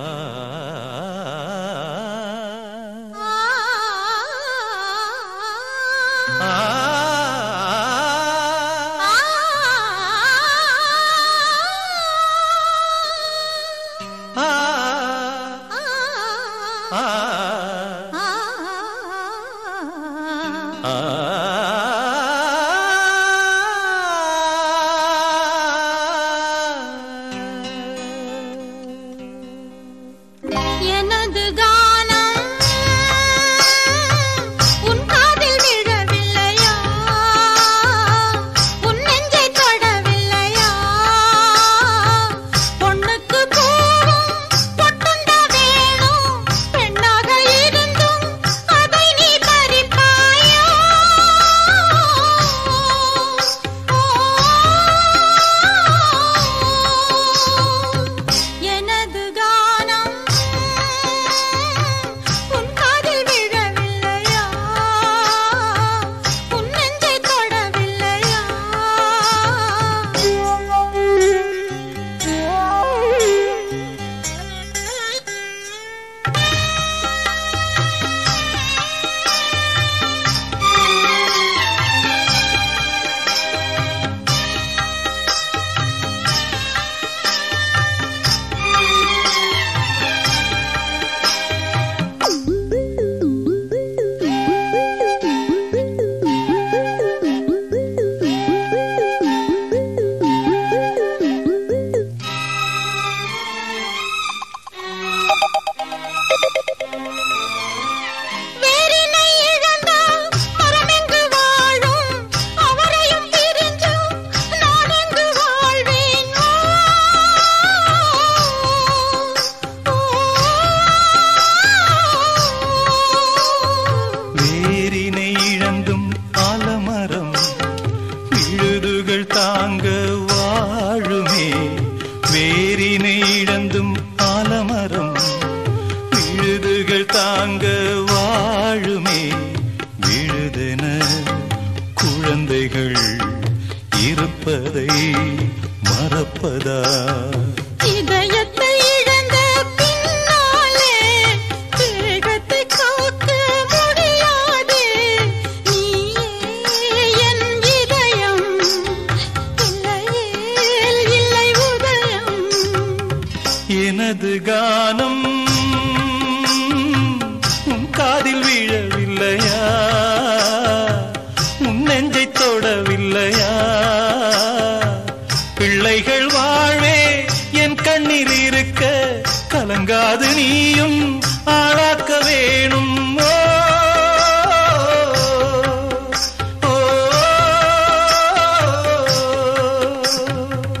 எனது கானம் உன் காதில் விழவில்லையா உன் நெஞ்சை தொடவில்லையா பொண்ணுக்கு பூவும் பொட்டுண்ட வேணும் பெண்ணாக இரு விழுதுகள் தாங்க வாழுமே விழுதென குழந்தைகள் இருப்பதை மறப்பதா இதயத்தை இழந்த பின்னாலே தேகத்தை காக்க முடியாதே நீயே என் இதயம் இல்லையே இல்லை உதயம் எனது கானம் உன் காதில் விழவில்லையா உன் நெஞ்சை தொடவில்லையா பிள்ளைகள் வாழ்வே என் கண்ணில் இருக்க கலங்காது நீயும் ஆளாக்க வேணும் ஓ, ஓ, ஓ.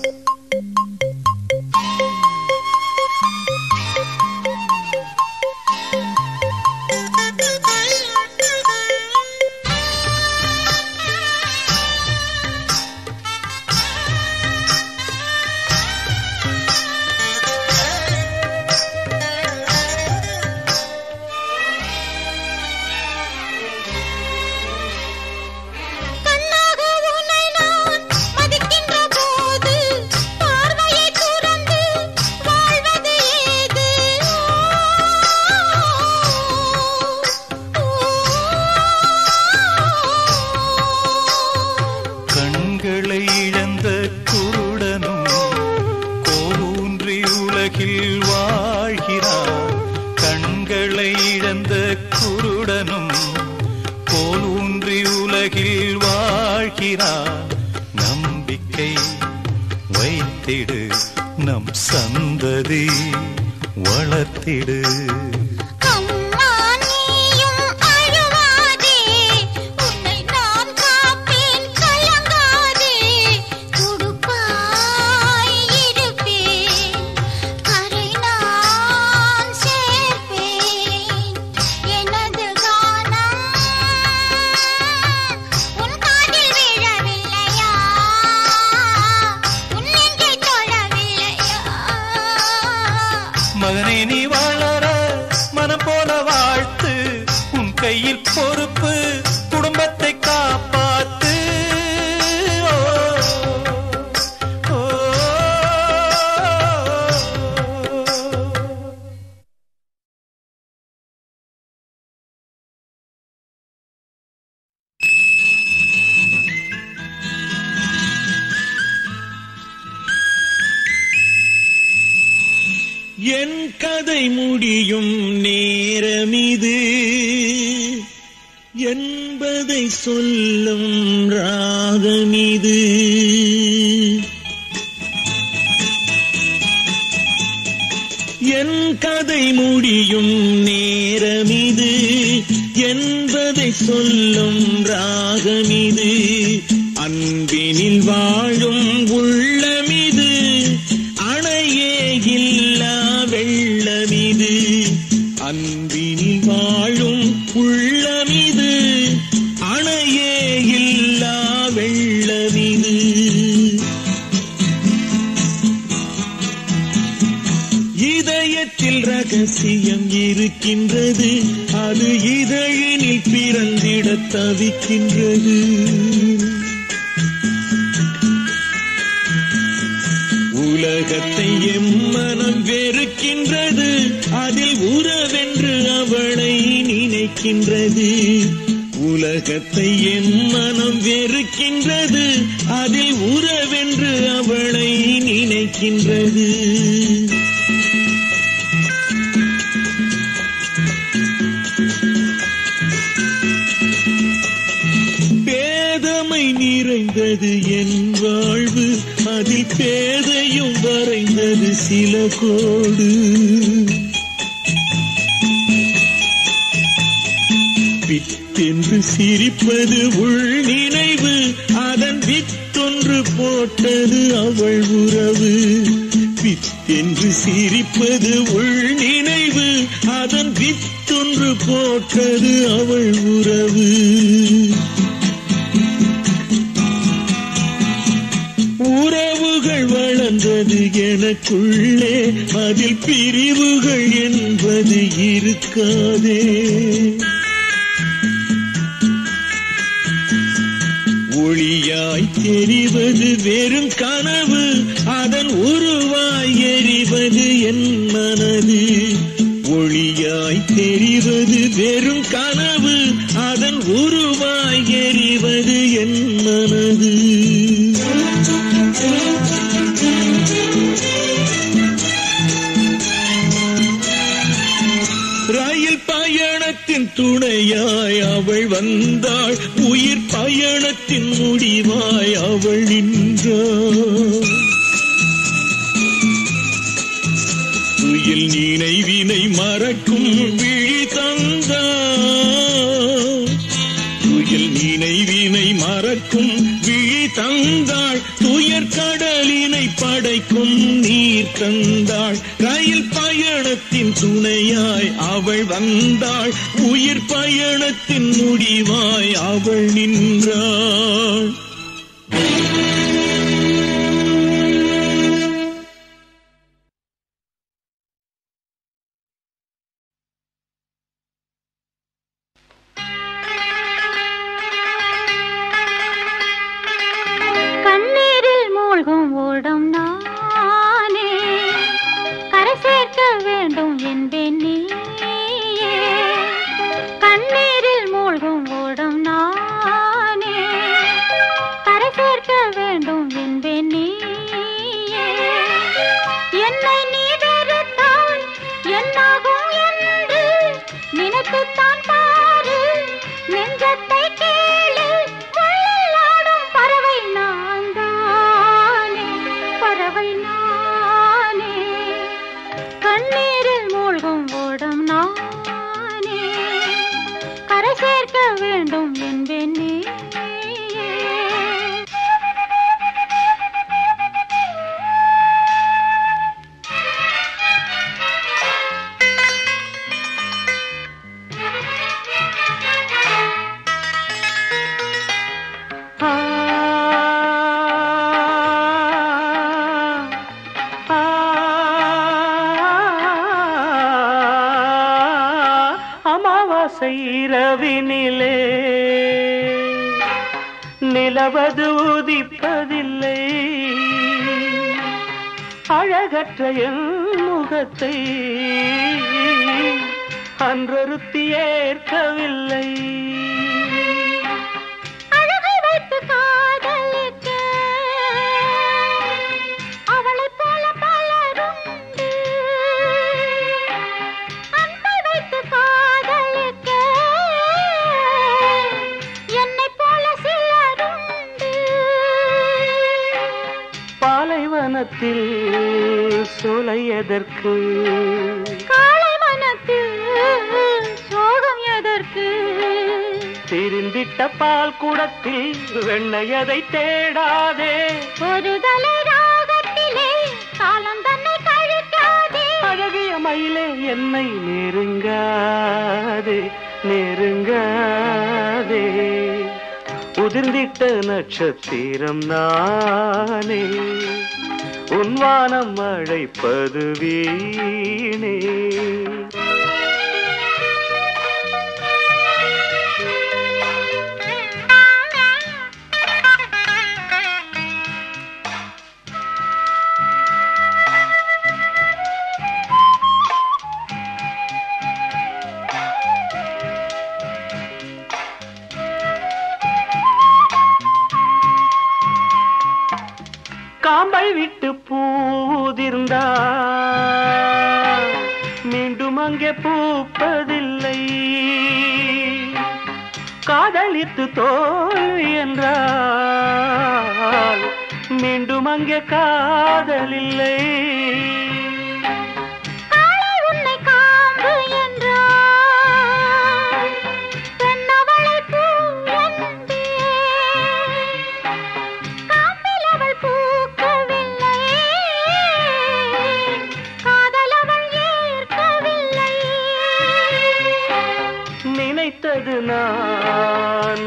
கண்ணாக உன்னை நான் மதிக்கின்ற போது பார்வையை துறந்து வாழ்வது ஏது கண்களை இழந்த குருடனும் கோலூன்றி உலகில் வாழ்கிறான் கண்களை இழந்த குருடனும் கோலூன்றி உலகில் வாழ்கிறான் நம்பிக்கை வைத்திடு நம் சந்ததி வளர்த்திடு அம்மா நீயும் அழுவாதே உன்னை நான் காப்பேன் கலங்காதே துடுப்பாய் இருப்பேன் கரை நான் சேர்ப்பேன் எனது கானம் உன் காதில் விழவில்லையா உன் நெஞ்சை தொடவில்லையா மகனே நீ வளர மனம் போல வாழ்த்து உன் கையில் பொறுப்பு குடும்பத்தை காப்பாத்து ஓ, ஓ, ஓ. என் கதை முடியும் நேரமிது என்பதை சொல்லும் ராகமிது என் கதை முடியும் நேரமிது என்பதை சொல்லும் ராகமிது அன்பினில் வாழும் உள்ளமிது அணையே இல்லா வெள்ளமிது அன்பினில் வாழும் உள்ளமிது அணையே இல்லா வெள்ளமிது இதயத்தில் ரகசியம் இருக்கின்றது அது இதழினில் பிறந்திட தவிக்கின்றது உலகத்தை எம்மனம் வெறுக்கின்றது அதில் உறவென்று அவளை நினைக்கின்றது உலகத்தை எம்மனம் வெறுக்கின்றது அதில் உறவென்று அவளை நினைக்கின்றது பேதமை நிறைந்தது என் வாழ்வு அதில் பேதையும் வரைந்தது சில கோடு பித்தென்று சிரிப்பது உள் நினைவு அதன் வித்தொன்று போட்டது அவள் உறவு பித்தென்று சிரிப்பது உள் நினைவு அதன் வித்தொன்று போட்டது அவள் உறவு உறவுகள் வளர்ந்தது எனக்குள்ளே அதில் பிரிவுகள் என்பது இருக்காதே ஒளியாய் தெரிவது வெறும் கனவு அதன் உருவாய் எறிவது என் மனது ஒளியாய் தெரிவது வெறும் கனவு அதன் உருவாய் எறிவது என் மனது ரயில் பயணத்தின் துணையாய் அவள் வந்தாள் உயிர் பயணத்தின் முடிவாய் அவள் நின்றாள் துயில் நினைவினை மறக்கும் விழி தந்தாள் துயில் நினைவினை மறக்கும் விழி தந்தாள் துயர் கடலினை படைக்கும் நீர் தந்தாள் ரயில் பயணத்தின் துணையாய் அவள் வந்தாள் உயிர் பயணத்தின் முடிவாய் அவள் நின்றாள் கண்ணீரில் மூழ்கும் ஓடம் நானே கரை சேர்க்க வேண்டும் என்பேன் நீயே கண்ணீரில் மூழ்கும் ஓடம் நானே கரை சேர்க்க வேண்டும் என்பேன் நீயே என்னை நீ வெறுத்தால் என்னாகும் என்று நினைத்துத்தான் பாரு நெஞ்சத்தை கேளு வெள்ளாடும் பறவை நான் தானே பறவை நானே கண்ணீரில் மூழ்கும் ஓடம் நானே கரை சேர்க்க வேண்டும் என்பேன் நீயே அமாவாசை இரவினிலே நிலவது உதிப்பதில்லை அழகற்ற என் முகத்தை அன்றொருத்தி ஏற்கவில்லை அழகை வைத்து காதலிக்க அவளைப் போல பலருண்டு. அன்பை வைத்து காதலிக்க என்னைப் போல சிலருண்டு. பாலைவனத்தில் சோலை எதற்கு காளை மனத்தில் சோகம் எதற்கு திரிந்திட்ட பால் குடத்தில் வெண்ணையதை தேடாதே ஒரு தலை ராகத்திலே காலம் தன்னை கழிக்காதே அழகிய மயிலே என்னை நெருங்காதே நெருங்காதே உதிர்ந்திட்ட நட்சத்திரம் நானே உன்வானம் அழைப்பது வீணே காம்பை விட்டு பூதிர்ந்தா மீண்டும் அங்கே பூப்பதில்லை காதலித்து தோல்வி என்றால் மீண்டும் அங்கே காதலில்லை காளை உன்னை காம்பு என்றால் பெண்ணவளை பூ என்பேன். காம்பில் அவள் பூக்கவில்லை காதல் அவள் ஏற்கவில்லை நினைத்தது நான்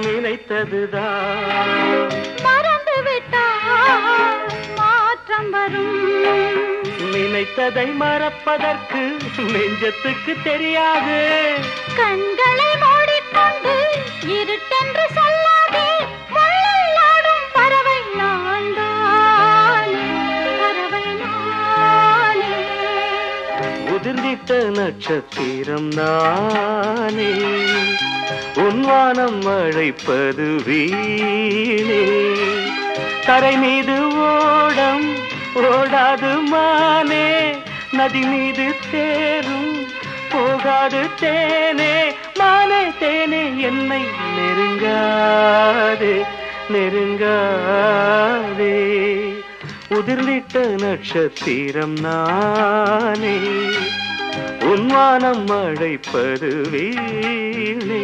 நினைத்ததுதான் மறந்து விட்டால் மாற்றம் வரும் நினைத்ததை மறப்பதற்கு நெஞ்சத்துக்கு தெரியாது கண்களை மூடிக்கொண்டு இருட்டென்று சொல்லாதே முள்ளில் ஆடும் பறவை நான்தானே பறவை நானே உதிர்ந்திட்ட நட்சத்திரம் நானே உன்வானம் அழைப்பது வீணே தரை மீது ஓடம் ஓடாது மானே நதி மீது தேரும் போகாது தேனே மானே தேனே என்னை நெருங்காதே நெருங்காதே உதிர்ந்திட்ட நட்சத்திரம் நானே உன்வானம் அழைப்பது வீணே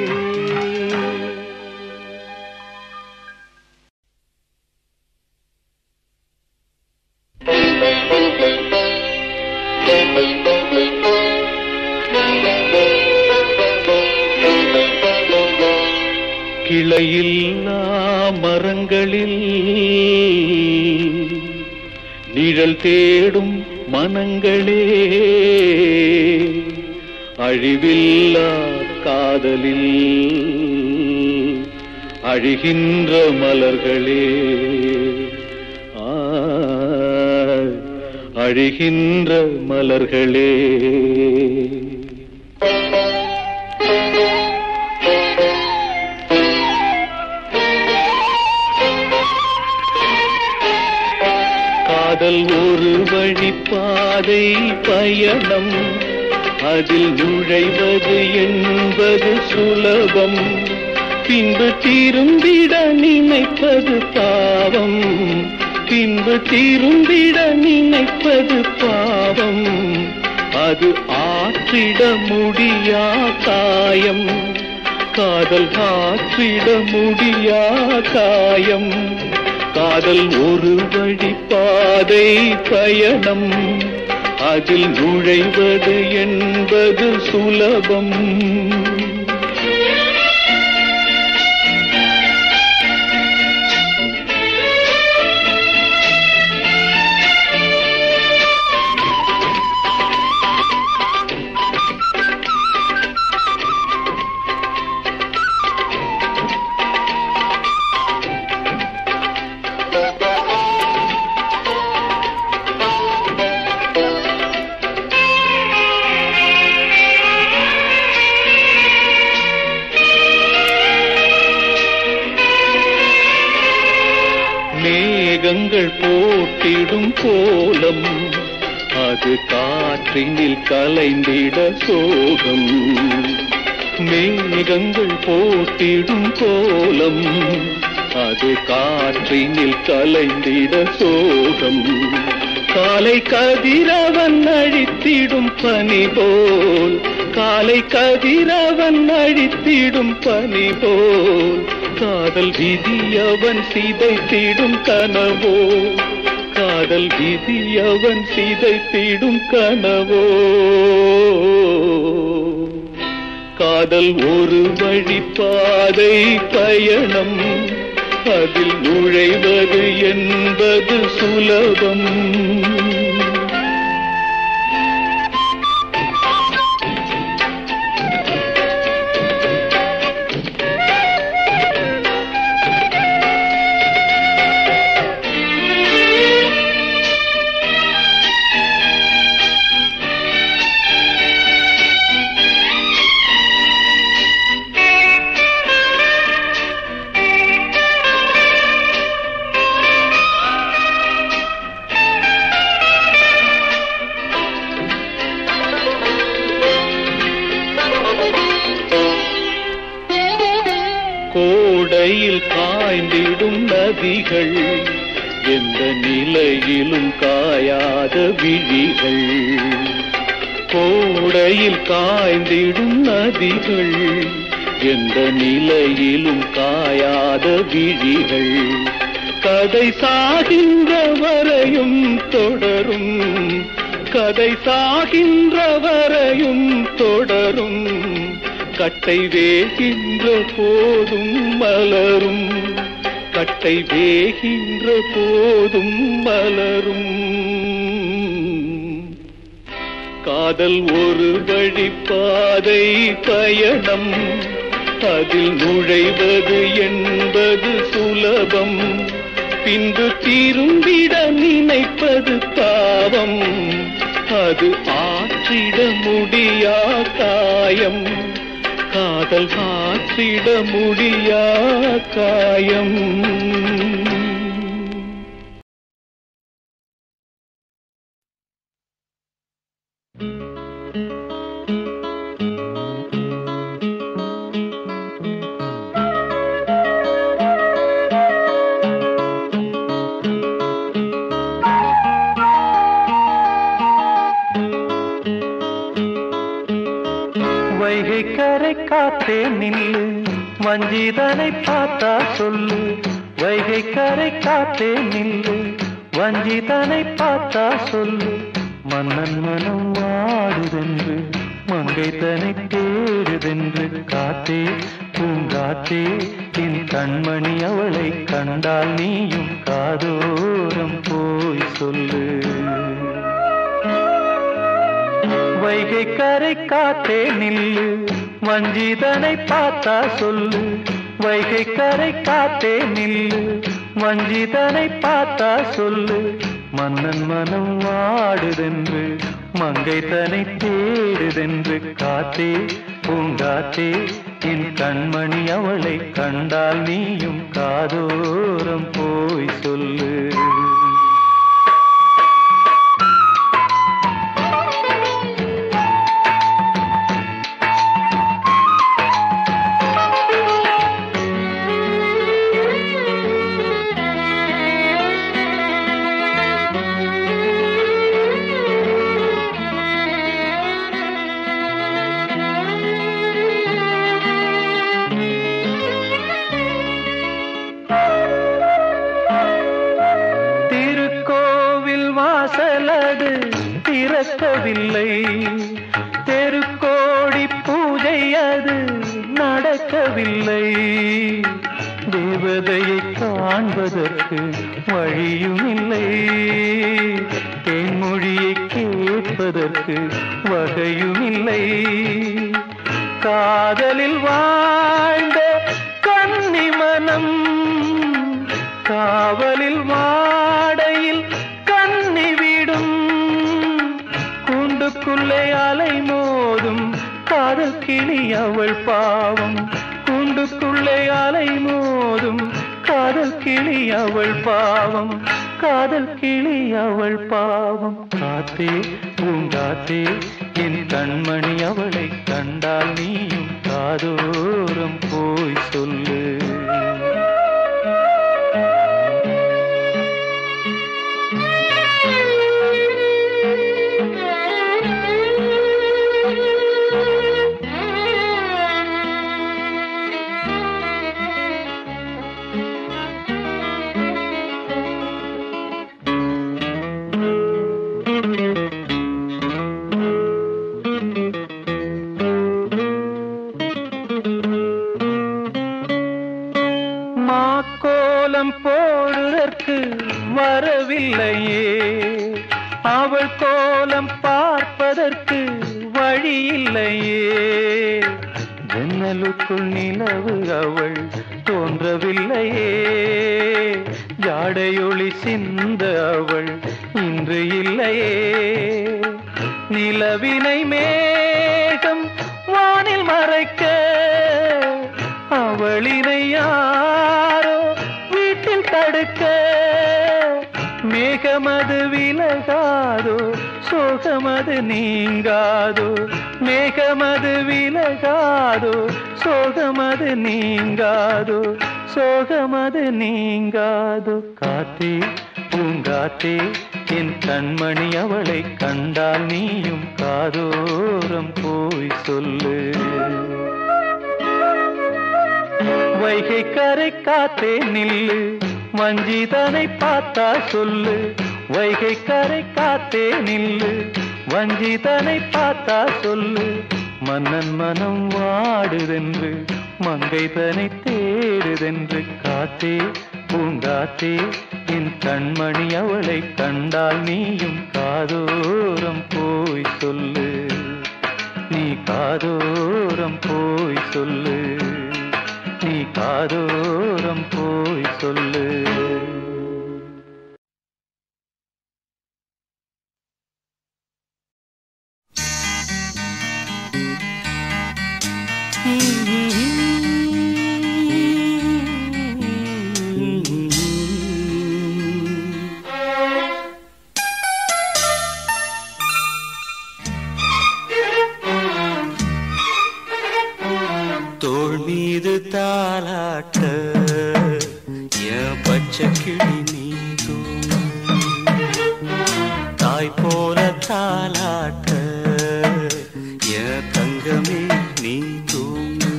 கிளையில்லா மரங்களில் நிழல் தேடும் மனங்களே அழிவில்லா காதலில் அழிகின்ற மலர்களே ஆ, அழிகின்ற மலர்களே காதல் ஒரு வழிப்பாதை பயணம் அதில் நுழைவது என்பது சுலபம் பின்பு திரும்பிட நினைப்பது பாவம் பின்பு திரும்பிட நினைப்பது பாவம் அது ஆற்றிட முடியா காயம் காதல் ஆற்றிட முடியா காயம் காதல் ஒரு வழி பாதை பயணம் அதில் நுழைவது என்பது சுலபம் மேகங்கள் போட்டிடும் கோலம் அது காற்றினில் கலைந்திட சோகம் மேகங்கள் போட்டிடும் கோலம் அது காற்றினில் கலைந்திட சோகம் காலை கதிரவன் அழித்திடும் பனி போல் காலை கதிரவன் அழித்திடும் பனி போல் காதல் விதி அவன் சிதைத்திடும் கனவோ காதல் விதி அவன் சிதைத்திடும் கனவோ காதல் ஒரு வழிப்பாதை பயணம் அதில் நுழைவது என்பது சுலபம் கோடையில் காய்ந்திடும் நதிகள் எந்த நிலையிலும் காயாத விழிகள் கோடையில் காய்ந்திடும் நதிகள் எந்த நிலையிலும் காயாத விழிகள் கதை சாகின்ற வரையும் தொடரும் கதை சாகின்ற வரையும் தொடரும் கட்டை வேகின்ற போதும் மலரும் கட்டை வேகின்ற போதும் மலரும் காதல் ஒரு வழிப்பாதை பயணம் அதில் நுழைவது என்பது சுலபம் பின்பு திரும்பிட நினைப்பது பாவம் அது ஆற்றிட முடியா காயம் காதல் ஆற்றிட முடியா காயம் வைகை கரை காத்தே நில்லு வஞ்சிதனை பார்த்தா சொல்லு வைகை கரை காத்தே நில்லு வஞ்சிதனை பார்த்தா சொல்லு மன்னன் மனம் வாடுதென்று மங்கை தனை தேடுதென்று காத்தே பூங்காத்தே என் கண்மணி அவளை கண்டால் நீயும் காதோரம் போய் சொல்லு வைகை கரை காத்தே நில்லு வஞ்சிதனை பார்த்தா சொல்லு வைகை கரை காத்தே நில்லு வஞ்சிதனை பார்த்தா சொல்லு மன்னன் மனம் வாடுதென்று மங்கை தனை தேடுதென்று காத்தே பூங்காத்தே என் கண்மணி அவளை கண்டால் நீயும் காதோரம் போய் சொல்லு திருக்கோவில் வாசலது திறக்கவில்லை தெருக்கோடி பூஜை அது நடக்கவில்லை தேவதையை காண்பதற்கு வழியும் இல்லை தேன்மொழியை கேட்பதற்கு வகையும் இல்லை காதலில் வாழ்ந்த கன்னி மனம் காவலில் மாடையில் கண்ணி விடும் கூண்டுக்குள்ளே அலை மோதும் காதல் கிளி அவள் பாவம் கூண்டுக்குள்ளே அலை மோதும் காதல் கிளி அவள் பாவம் காதல் கிளி அவள் பாவம் காத்தே பூங்காத்தே என் கண்மணி அவளை கண்டால் நீயும் காதோரம் போய் சொல்லு மாக்கோலம் போடுதற்கு வரவில்லையே அவள் கோலம் பார்ப்பதற்கு வழி இல்லையே ஜன்னலுக்குள் நிலவு அவள் தோன்றவில்லையே ஜாடையொளி சிந்த அவள் இன்று இல்லையே நிலவினை மேகம் வானில் மறைக்க அவளினை யாரோ வீட்டில் தடுக்க மேகமது விலகாதோ சோகமது நீங்காதோ மேகமது விலகாதோ சோகமது நீங்காதோ சோகமது நீங்காதோ காத்தே பூங்காத்தே என் கண்மணி அவளை கண்டால் நீயும் காதோரம் போய் சொல்லு வைகை கரை காத்தே நில்லு வஞ்சிதனை பார்த்தா சொல்லு வைகை கரை காத்தே நில்லு வஞ்சிதனை பார்த்தா சொல்லு மன்னன் மனம் வாடுதென்று மங்கை தனை தேடுதென்று காத்தே பூங்காத்தே என் கண்மணி அவளை கண்டால் நீயும் காதோரம் போய் சொல்லு நீ காதோரம் போய் சொல்லு நீ காதோரம் போய் சொல்லு தோள் மீது தாலாட்ட என் பச்சை கிளி நீ தாய் போல தாலாட்ட என் தங்கமே நீ தூங்கு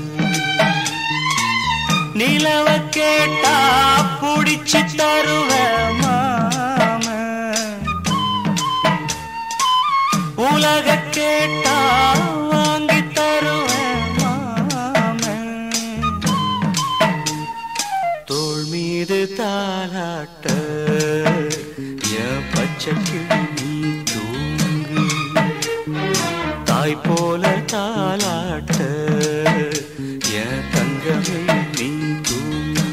நிலவ கேட்டா புடிச்சு தருவ மாம உலக கேட்டா வாங்கி தருவேன் மாமன் தோள் மீது தாலாட்ட என் பச்சை கிளி நீ தூங்கு தாய் போல தாலாட்ட என் தங்கமே நீ தூங்கு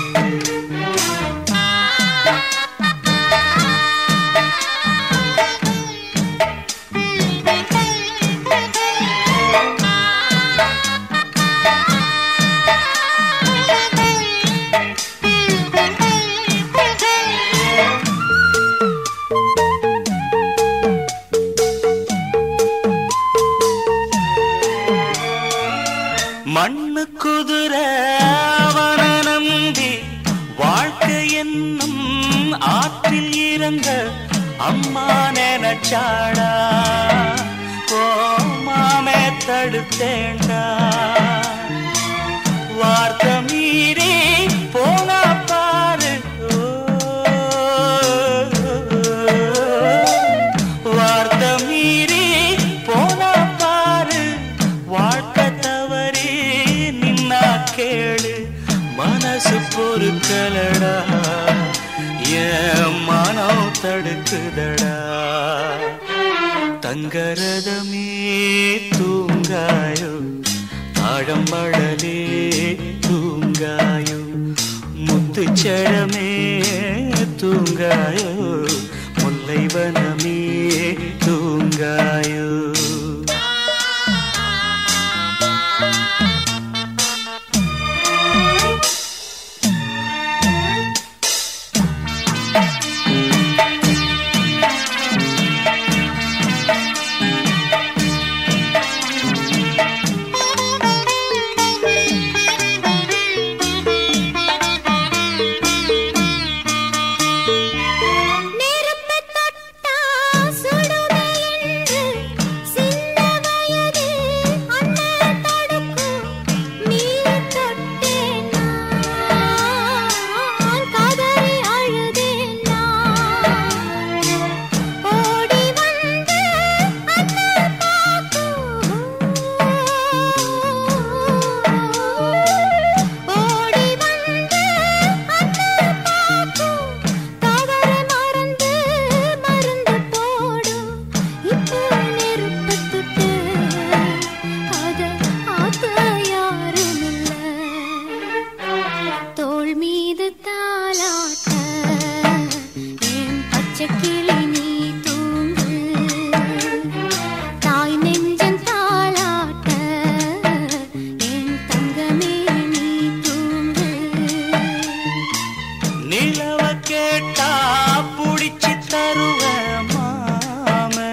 மண்ணு குதிரை அவன நம்பி வாழ்க்கை என்னும் ஆற்றில் இறங்க அம்மா நினைச்சாடா ஓ மாமே தடுத்தேண்டா வார்த்தை மீறி போனா பாரு ஓ, வார்த்தை மீறி போனா பாரு வாழ்க்கை தவறி நின்னா கேளு மனசு பொறுக்கலடா என் மனம் தடுக்குதடா தங்கரதமே தூங்காயோ ஆழம்பழலே தூங்காயோ முத்துச்சழமே தூங்காயோ முல்லைவனமே தூங்காயோ நெருப்பு தொட்டா சுடுமே என்று சின்ன வயது அண்ணன் தடுக்கும் நீர் தொட்டேன் நான் கதறி அழுதேன் நான் ஓடி வந்து அண்ணன் பார்க்கும் ஓடி வந்து அண்ணன் பார்க்கும் தவற மறந்து மருந்து போடும் இப்போ நெருப்பு தொட்டு அத ஆத்த யாரும் இல்ல தோள் மீது தாலாட்ட என் பச்சை கிளி நீ தூங்கு தாய் நெஞ்சன் தாலாட்ட என் தங்கமே நீ தூங்கு நிலவ கேட்டா புடிச்சு தருவேன் மாம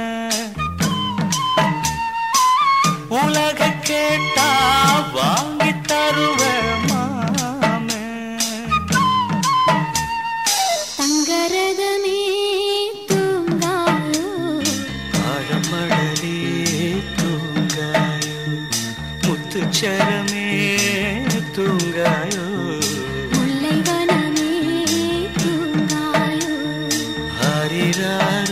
உலக கேட்டா வாங்கி தருவேன் மாம தங்கரதமே தூங்காயோ ஆழமழலே தூங்காயோ முத்துச்சரமே தூங்காயோ முல்லை வனமே தூங்காயோ ஹரிராரோ